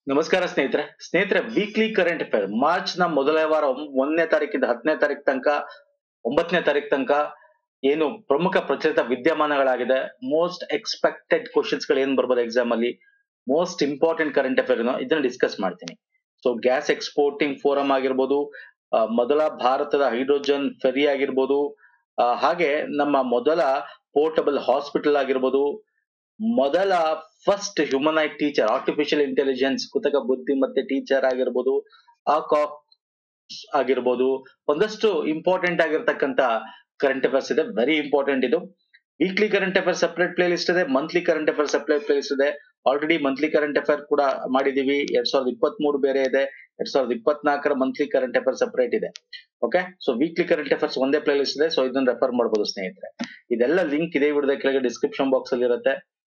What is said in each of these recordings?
ನಮಸ್ಕಾರ ಸ್ನೇಹಿತರೆ ಸ್ನೇಹಿತರೆ ವೀಕ್ಲಿ ಕರೆಂಟ್ ಅಫೇರ್ ಮಾರ್ಚ್ ನ ಮೊದಲ ವಾರ ಒಂ- ಒಂದನೇ ತಾರೀಕಿಂದ ಹತ್ತನೇ ತಾರೀಕು ತನಕ ಒಂಬತ್ತನೇ ತಾರೀಕು ತನಕ ಏನು ಪ್ರಮುಖ ಪ್ರಚಲಿತ ವಿದ್ಯಮಾನಗಳಾಗಿದೆ ಮೋಸ್ಟ್ ಎಕ್ಸ್ಪೆಕ್ಟೆಡ್ ಕ್ವಶನ್ಸ್ ಗಳು ಏನ್ ಬರ್ಬೋದು ಎಕ್ಸಾಮ್ ಅಲ್ಲಿ ಮೋಸ್ಟ್ ಇಂಪಾರ್ಟೆಂಟ್ ಕರೆಂಟ್ ಅಫೇರ್ ಇದನ್ನ ಡಿಸ್ಕಸ್ ಮಾಡ್ತೀನಿ ಸೊ ಗ್ಯಾಸ್ ಎಕ್ಸ್ಪೋರ್ಟಿಂಗ್ ಫೋರಂ ಆಗಿರ್ಬೋದು ಆ, ಮೊದಲ ಭಾರತದ ಹೈಡ್ರೋಜನ್ ಫೆರಿ ಆಗಿರ್ಬೋದು ಆ, ಹಾಗೆ ನಮ್ಮ ಮೊದಲ ಪೋರ್ಟಬಲ್ ಹಾಸ್ಪಿಟಲ್ ಆಗಿರ್ಬೋದು ಮೊದಲ first humanoid teacher artificial intelligence ಕೃತಕ ಬುದ್ಧಿಮತ್ತೆ ಟೀಚರ್ ಆಗಿರ್ಬೋದು ಆ ಆಗಿರ್ಬೋದು ಒಂದಷ್ಟು ಇಂಪಾರ್ಟೆಂಟ್ ಆಗಿರ್ತಕ್ಕಂತ ಕರೆಂಟ್ ಅಫೇರ್ಸ್ ಇದೆ ವೆರಿ ಇಂಪಾರ್ಟೆಂಟ್ ಇದು weekly current affair separate playlist ಇದೆ monthly current affair separate playlist ಇದೆ ಆಲ್ರೆಡಿ ಮಂತ್ಲಿ ಕರೆಂಟ್ ಅಫೇರ್ ಕೂಡ ಮಾಡಿದೀವಿ ಎರಡ್ ಸಾವಿರದ ಇಪ್ಪತ್ತ್ ಮೂರು ಬೇರೆ ಇದೆ ಎರಡ್ ಸಾವಿರದ ಇಪ್ಪತ್ನಾಲ್ಕರ ಮಂತ್ಲಿ ಕರೆಂಟ್ ಅಫೇರ್ ಸೆಪರೇಟ್ ಇದೆ okay so weekly current affairs ಒಂದೇ ಪ್ಲೇ ಲಿಸ್ಟ್ ಇದೆ ಸೊ ಇದನ್ನ ರೆಫರ್ ಮಾಡಬಹುದು ಸ್ನೇಹಿತರೆ ಇದೆಲ್ಲ ಲಿಂಕ್ ಇದೆ ವಿಡಿಯೋದ ಕೆಳಗೆ ಡಿಸ್ಕ್ರಿಪ್ಷನ್ ಬಾಕ್ಸ್ ಅಲ್ಲಿ ಇರುತ್ತೆ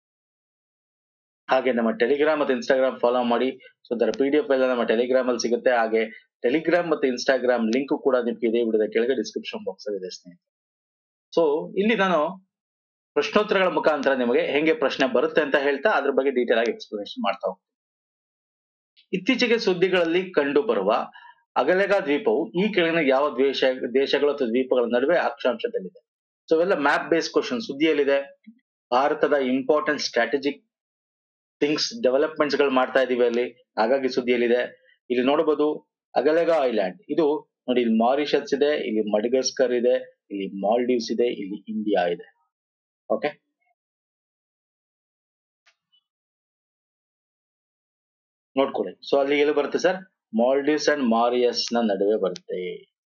ಹಾಗೆ ನಮ್ಮ ಟೆಲಿಗ್ರಾಮ್ ಮತ್ತು ಇನ್ಸ್ಟಾಗ್ರಾಮ್ ಫಾಲೋ ಮಾಡಿ ಸೊ ಅದರ ಪಿ ಡಿ ಎಫ್ ಎಲ್ಲ ನಮ್ಮ ಟೆಲಿಗ್ರಾಮ್ ಅಲ್ಲಿ ಸಿಗುತ್ತೆ ಹಾಗೆ ಟೆಲಿಗ್ರಾಮ್ ಮತ್ತು ಇನ್ಸ್ಟಾಗ್ರಾಮ್ ಲಿಂಕ್ ಕೂಡ ನಿಮ್ಗೆ ಇದೇ ವಿಡಿಯೋದ ಕೆಳಗೆ ಡಿಸ್ಕ್ರಿಪ್ಷನ್ ಬಾಕ್ಸ್ ಅಲ್ಲಿ ಇದೆ ಸ್ನೇಹಿತರೆ ಸೊ ಇಲ್ಲಿ ನಾನು ಪ್ರಶ್ನೋತ್ತರಗಳ ಮುಖಾಂತರ ನಿಮಗೆ ಹೆಂಗೆ ಪ್ರಶ್ನೆ ಬರುತ್ತೆ ಅಂತ ಹೇಳ್ತಾ ಅದ್ರ ಬಗ್ಗೆ ಡೀಟೇಲ್ ಆಗಿ ಎಕ್ಸ್ಪ್ಲನೇಷನ್ ಮಾಡ್ತಾ ಹೋಗ್ತೀನಿ ಇತ್ತೀಚೆಗೆ ಸುದ್ದಿಗಳಲ್ಲಿ ಕಂಡು ಬರುವ ಅಗಲೆಗ ದ್ವೀಪವು ಈ ಕೆಳಗಿನ ಯಾವ ದೇಶ ದೇಶಗಳು ಅಥವಾ ದ್ವೀಪಗಳ ನಡುವೆ ಅಕ್ಷಾಂಶದಲ್ಲಿದೆ ಸೊ ಇವೆಲ್ಲ ಮ್ಯಾಪ್ ಬೇಸ್ ಕ್ವಶನ್ ಸುದ್ದಿಯಲ್ಲಿದೆ ಭಾರತದ ಇಂಪಾರ್ಟೆಂಟ್ ಸ್ಟ್ರಾಟಜಿಕ್ ಥಿಂಗ್ಸ್ ಡೆವಲಪ್ಮೆಂಟ್ಸ್ ಗಳು ಮಾಡ್ತಾ ಇದೀವಿ ಅಲ್ಲಿ ಹಾಗಾಗಿ ಸುದ್ದಿಯಲ್ಲಿದೆ ಇಲ್ಲಿ ನೋಡಬಹುದು ಅಗಲೆಗ ಐಲ್ಯಾಂಡ್ ಇದು ನೋಡಿ ಇಲ್ಲಿ ಮಾರಿಷಸ್ ಇದೆ ಇಲ್ಲಿ ಮಡಗಸ್ಕರ್ ಇದೆ ಇಲ್ಲಿ ಮಾಲ್ಡೀವ್ಸ್ ಇದೆ ಇಲ್ಲಿ ಇಂಡಿಯಾ ಇದೆ ಓಕೆ ನೋಡ್ಕೊಳ್ಳಿ ಸೊ ಅಲ್ಲಿ ಎಲ್ಲಿ ಬರುತ್ತೆ ಸರ್ ಮಾಲ್ಡೀವ್ಸ್ ಅಂಡ್ ಮಾರಿಯಸ್ ನ ನಡುವೆ ಬರುತ್ತೆ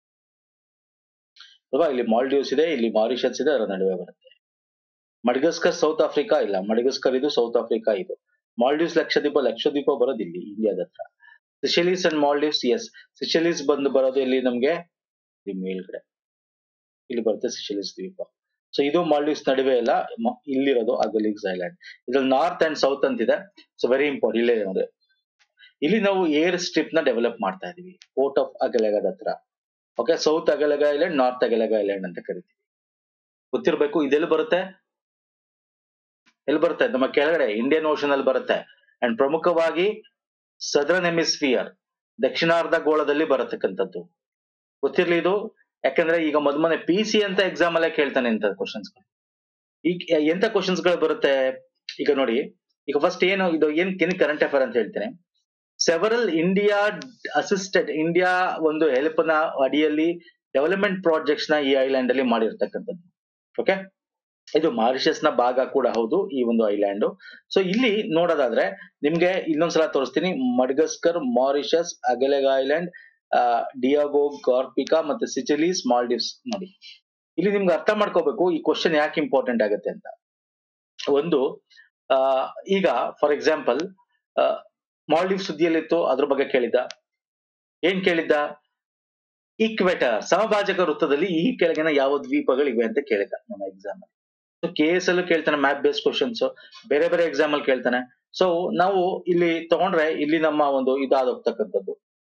ಅಲ್ವಾ ಇಲ್ಲಿ ಮಾಲ್ಡೀವ್ಸ್ ಇದೆ ಇಲ್ಲಿ ಮಾರಿಷಸ್ ಇದೆ ಅದರ ನಡುವೆ ಬರುತ್ತೆ ಮಡಗಸ್ಕರ್ ಸೌತ್ ಆಫ್ರಿಕಾ ಇಲ್ಲ ಮಡಗಸ್ಕರ್ ಇದು ಸೌತ್ ಆಫ್ರಿಕಾ ಇದು ಮಾಲ್ಡೀವ್ಸ್ ಲಕ್ಷದ್ವೀಪ ಲಕ್ಷದ್ವೀಪ ಬರೋದು ಇಲ್ಲಿ ಇಂಡಿಯಾದ ಹತ್ರ Seychelles and Maldives yes Seychelles ಬಂದು ಬರೋದು ಇಲ್ಲಿ ನಮ್ಗೆ ಇಲ್ಲಿ ಮೇಲ್ಗಡೆ ಇಲ್ಲಿ ಬರುತ್ತೆ ಸಿಶಲೀಸ್ ದ್ವೀಪ ಸೊ ಇದು ಮಾಲ್ಡೀವ್ಸ್ ನಡುವೆ ಇಲ್ಲ ಮ- ಇಲ್ಲಿರೋದು ಅಗಲಿಗ್ಸ್ ಐಲ್ಯಾಂಡ್ ಇದ್ರಲ್ಲಿ ನಾರ್ತ್ ಅಂಡ್ ಸೌತ್ ಅಂತಿದೆ ಸೊ ವೆರಿ ಇಂಪಾರ್ಟೆಂಟ್ ಇಲ್ಲೇ ಇದೆ ನೋಡಿ ಇಲ್ಲಿ ನಾವು ಏರ್ ಸ್ಟ್ರಿಪ್ ನ ಡೆವಲಪ್ ಮಾಡ್ತಾ ಇದೀವಿ ಪೋರ್ಟ್ ಆಫ್ ಅಗಲೆಗದ ಹತ್ರ okay south Agalega island north Agalega island ಅಂತ ಕರಿತೀವಿ ಗೊತ್ತಿರ್ಬೇಕು ಇದೆಲ್ಲಿ ಬರುತ್ತೆ ಎಲ್ಲಿ ಬರುತ್ತೆ ನಮ್ಮ ಕೆಳಗಡೆ ಇಂಡಿಯನ್ ಓಷನ್ ಅಲ್ಲಿ ಬರುತ್ತೆ ಅಂಡ್ ಪ್ರಮುಖವಾಗಿ ಸದರ್ನ್ ಹೆಮಿಸ್ಫಿಯರ್ ದಕ್ಷಿಣಾರ್ಧ ಗೋಳದಲ್ಲಿ ಬರತಕ್ಕಂಥದ್ದು ಗೊತ್ತಿರ್ಲಿ ಇದು ಯಾಕಂದ್ರೆ ಈಗ ಮೊದ್ಮನೆ ಪಿ ಸಿ ಅಂತ ಎಕ್ಸಾಮ್ ಅಲ್ಲೇ ಕೇಳ್ತಾನೆ ಇಂಥ ಕ್ವಶನ್ಸ್ ಈಗ ಎಂತ ಕ್ವಶನ್ಸ್ ಗಳು ಬರುತ್ತೆ ಈಗ ನೋಡಿ ಈಗ ಫಸ್ಟ್ ಏನು ಇದು ಏನ್ ಏನ್ ಕರೆಂಟ್ ಅಫೇರ್ ಅಂತ ಹೇಳ್ತೇನೆ ಸೆವರಲ್ ಇಂಡಿಯಾ ಅಸಿಸ್ಟೆಡ್ ಇಂಡಿಯಾ ಒಂದು ಹೆಲ್ಪ್ ನ ಅಡಿಯಲ್ಲಿ ಡೆವಲಪ್ಮೆಂಟ್ ಪ್ರಾಜೆಕ್ಟ್ಸ್ ನ ಈ ಐಲ್ಯಾಂಡ್ ಅಲ್ಲಿ ಮಾಡಿರ್ತಕ್ಕಂಥದ್ದು ಓಕೆ ಇದು ಮಾರಿಷಸ್ ನ ಭಾಗ ಕೂಡ ಹೌದು ಈ ಒಂದು ಐಲ್ಯಾಂಡ್ ಸೊ ಇಲ್ಲಿ ನೋಡೋದಾದ್ರೆ ನಿಮ್ಗೆ ಇನ್ನೊಂದ್ಸಲ ತೋರಿಸ್ತೀನಿ Madagascar Mauritius Agalega island Diego Garcia ಮತ್ತೆ ಸಿಚಿಲೀಸ್ ಮಾಲ್ಡೀವ್ಸ್ ನೋಡಿ ಇಲ್ಲಿ ನಿಮ್ಗೆ ಅರ್ಥ ಮಾಡ್ಕೋಬೇಕು ಈ ಕ್ವಶನ್ ಯಾಕೆ ಇಂಪಾರ್ಟೆಂಟ್ ಆಗುತ್ತೆ ಅಂತ ಒಂದು ಆ, ಈಗ ಫಾರ್ ಎಕ್ಸಾಂಪಲ್ ಮಾಲ್ಡೀವ್ ಸುದ್ದಿಯಲ್ಲಿತ್ತು ಅದ್ರ ಬಗ್ಗೆ ಕೇಳಿದ್ದ ಏನ್ ಕೇಳಿದ್ದ ಈಕ್ವೆಟರ್ ಸಮಭಾಜಕ ವೃತ್ತದಲ್ಲಿ ಈ ಕೆಳಗಿನ ಯಾವ ದ್ವೀಪಗಳಿವೆ ಅಂತ ಕೇಳಿದ ನಮ್ಮ ಎಕ್ಸಾಮ್ ಅಲ್ಲಿ ಕೆ ಎಸ್ ಅಲ್ಲೂ ಕೇಳ್ತಾನೆ ಮ್ಯಾಪ್ ಬೇಸ್ ಕ್ವಶನ್ಸ್ ಬೇರೆ ಬೇರೆ ಎಕ್ಸಾಮ್ ಅಲ್ಲಿ ಕೇಳ್ತಾನೆ ಸೊ ನಾವು ಇಲ್ಲಿ ತಗೊಂಡ್ರೆ ಇಲ್ಲಿ ನಮ್ಮ ಒಂದು ಇದಾದ ಹೋಗ್ತಕ್ಕಂಥದ್ದು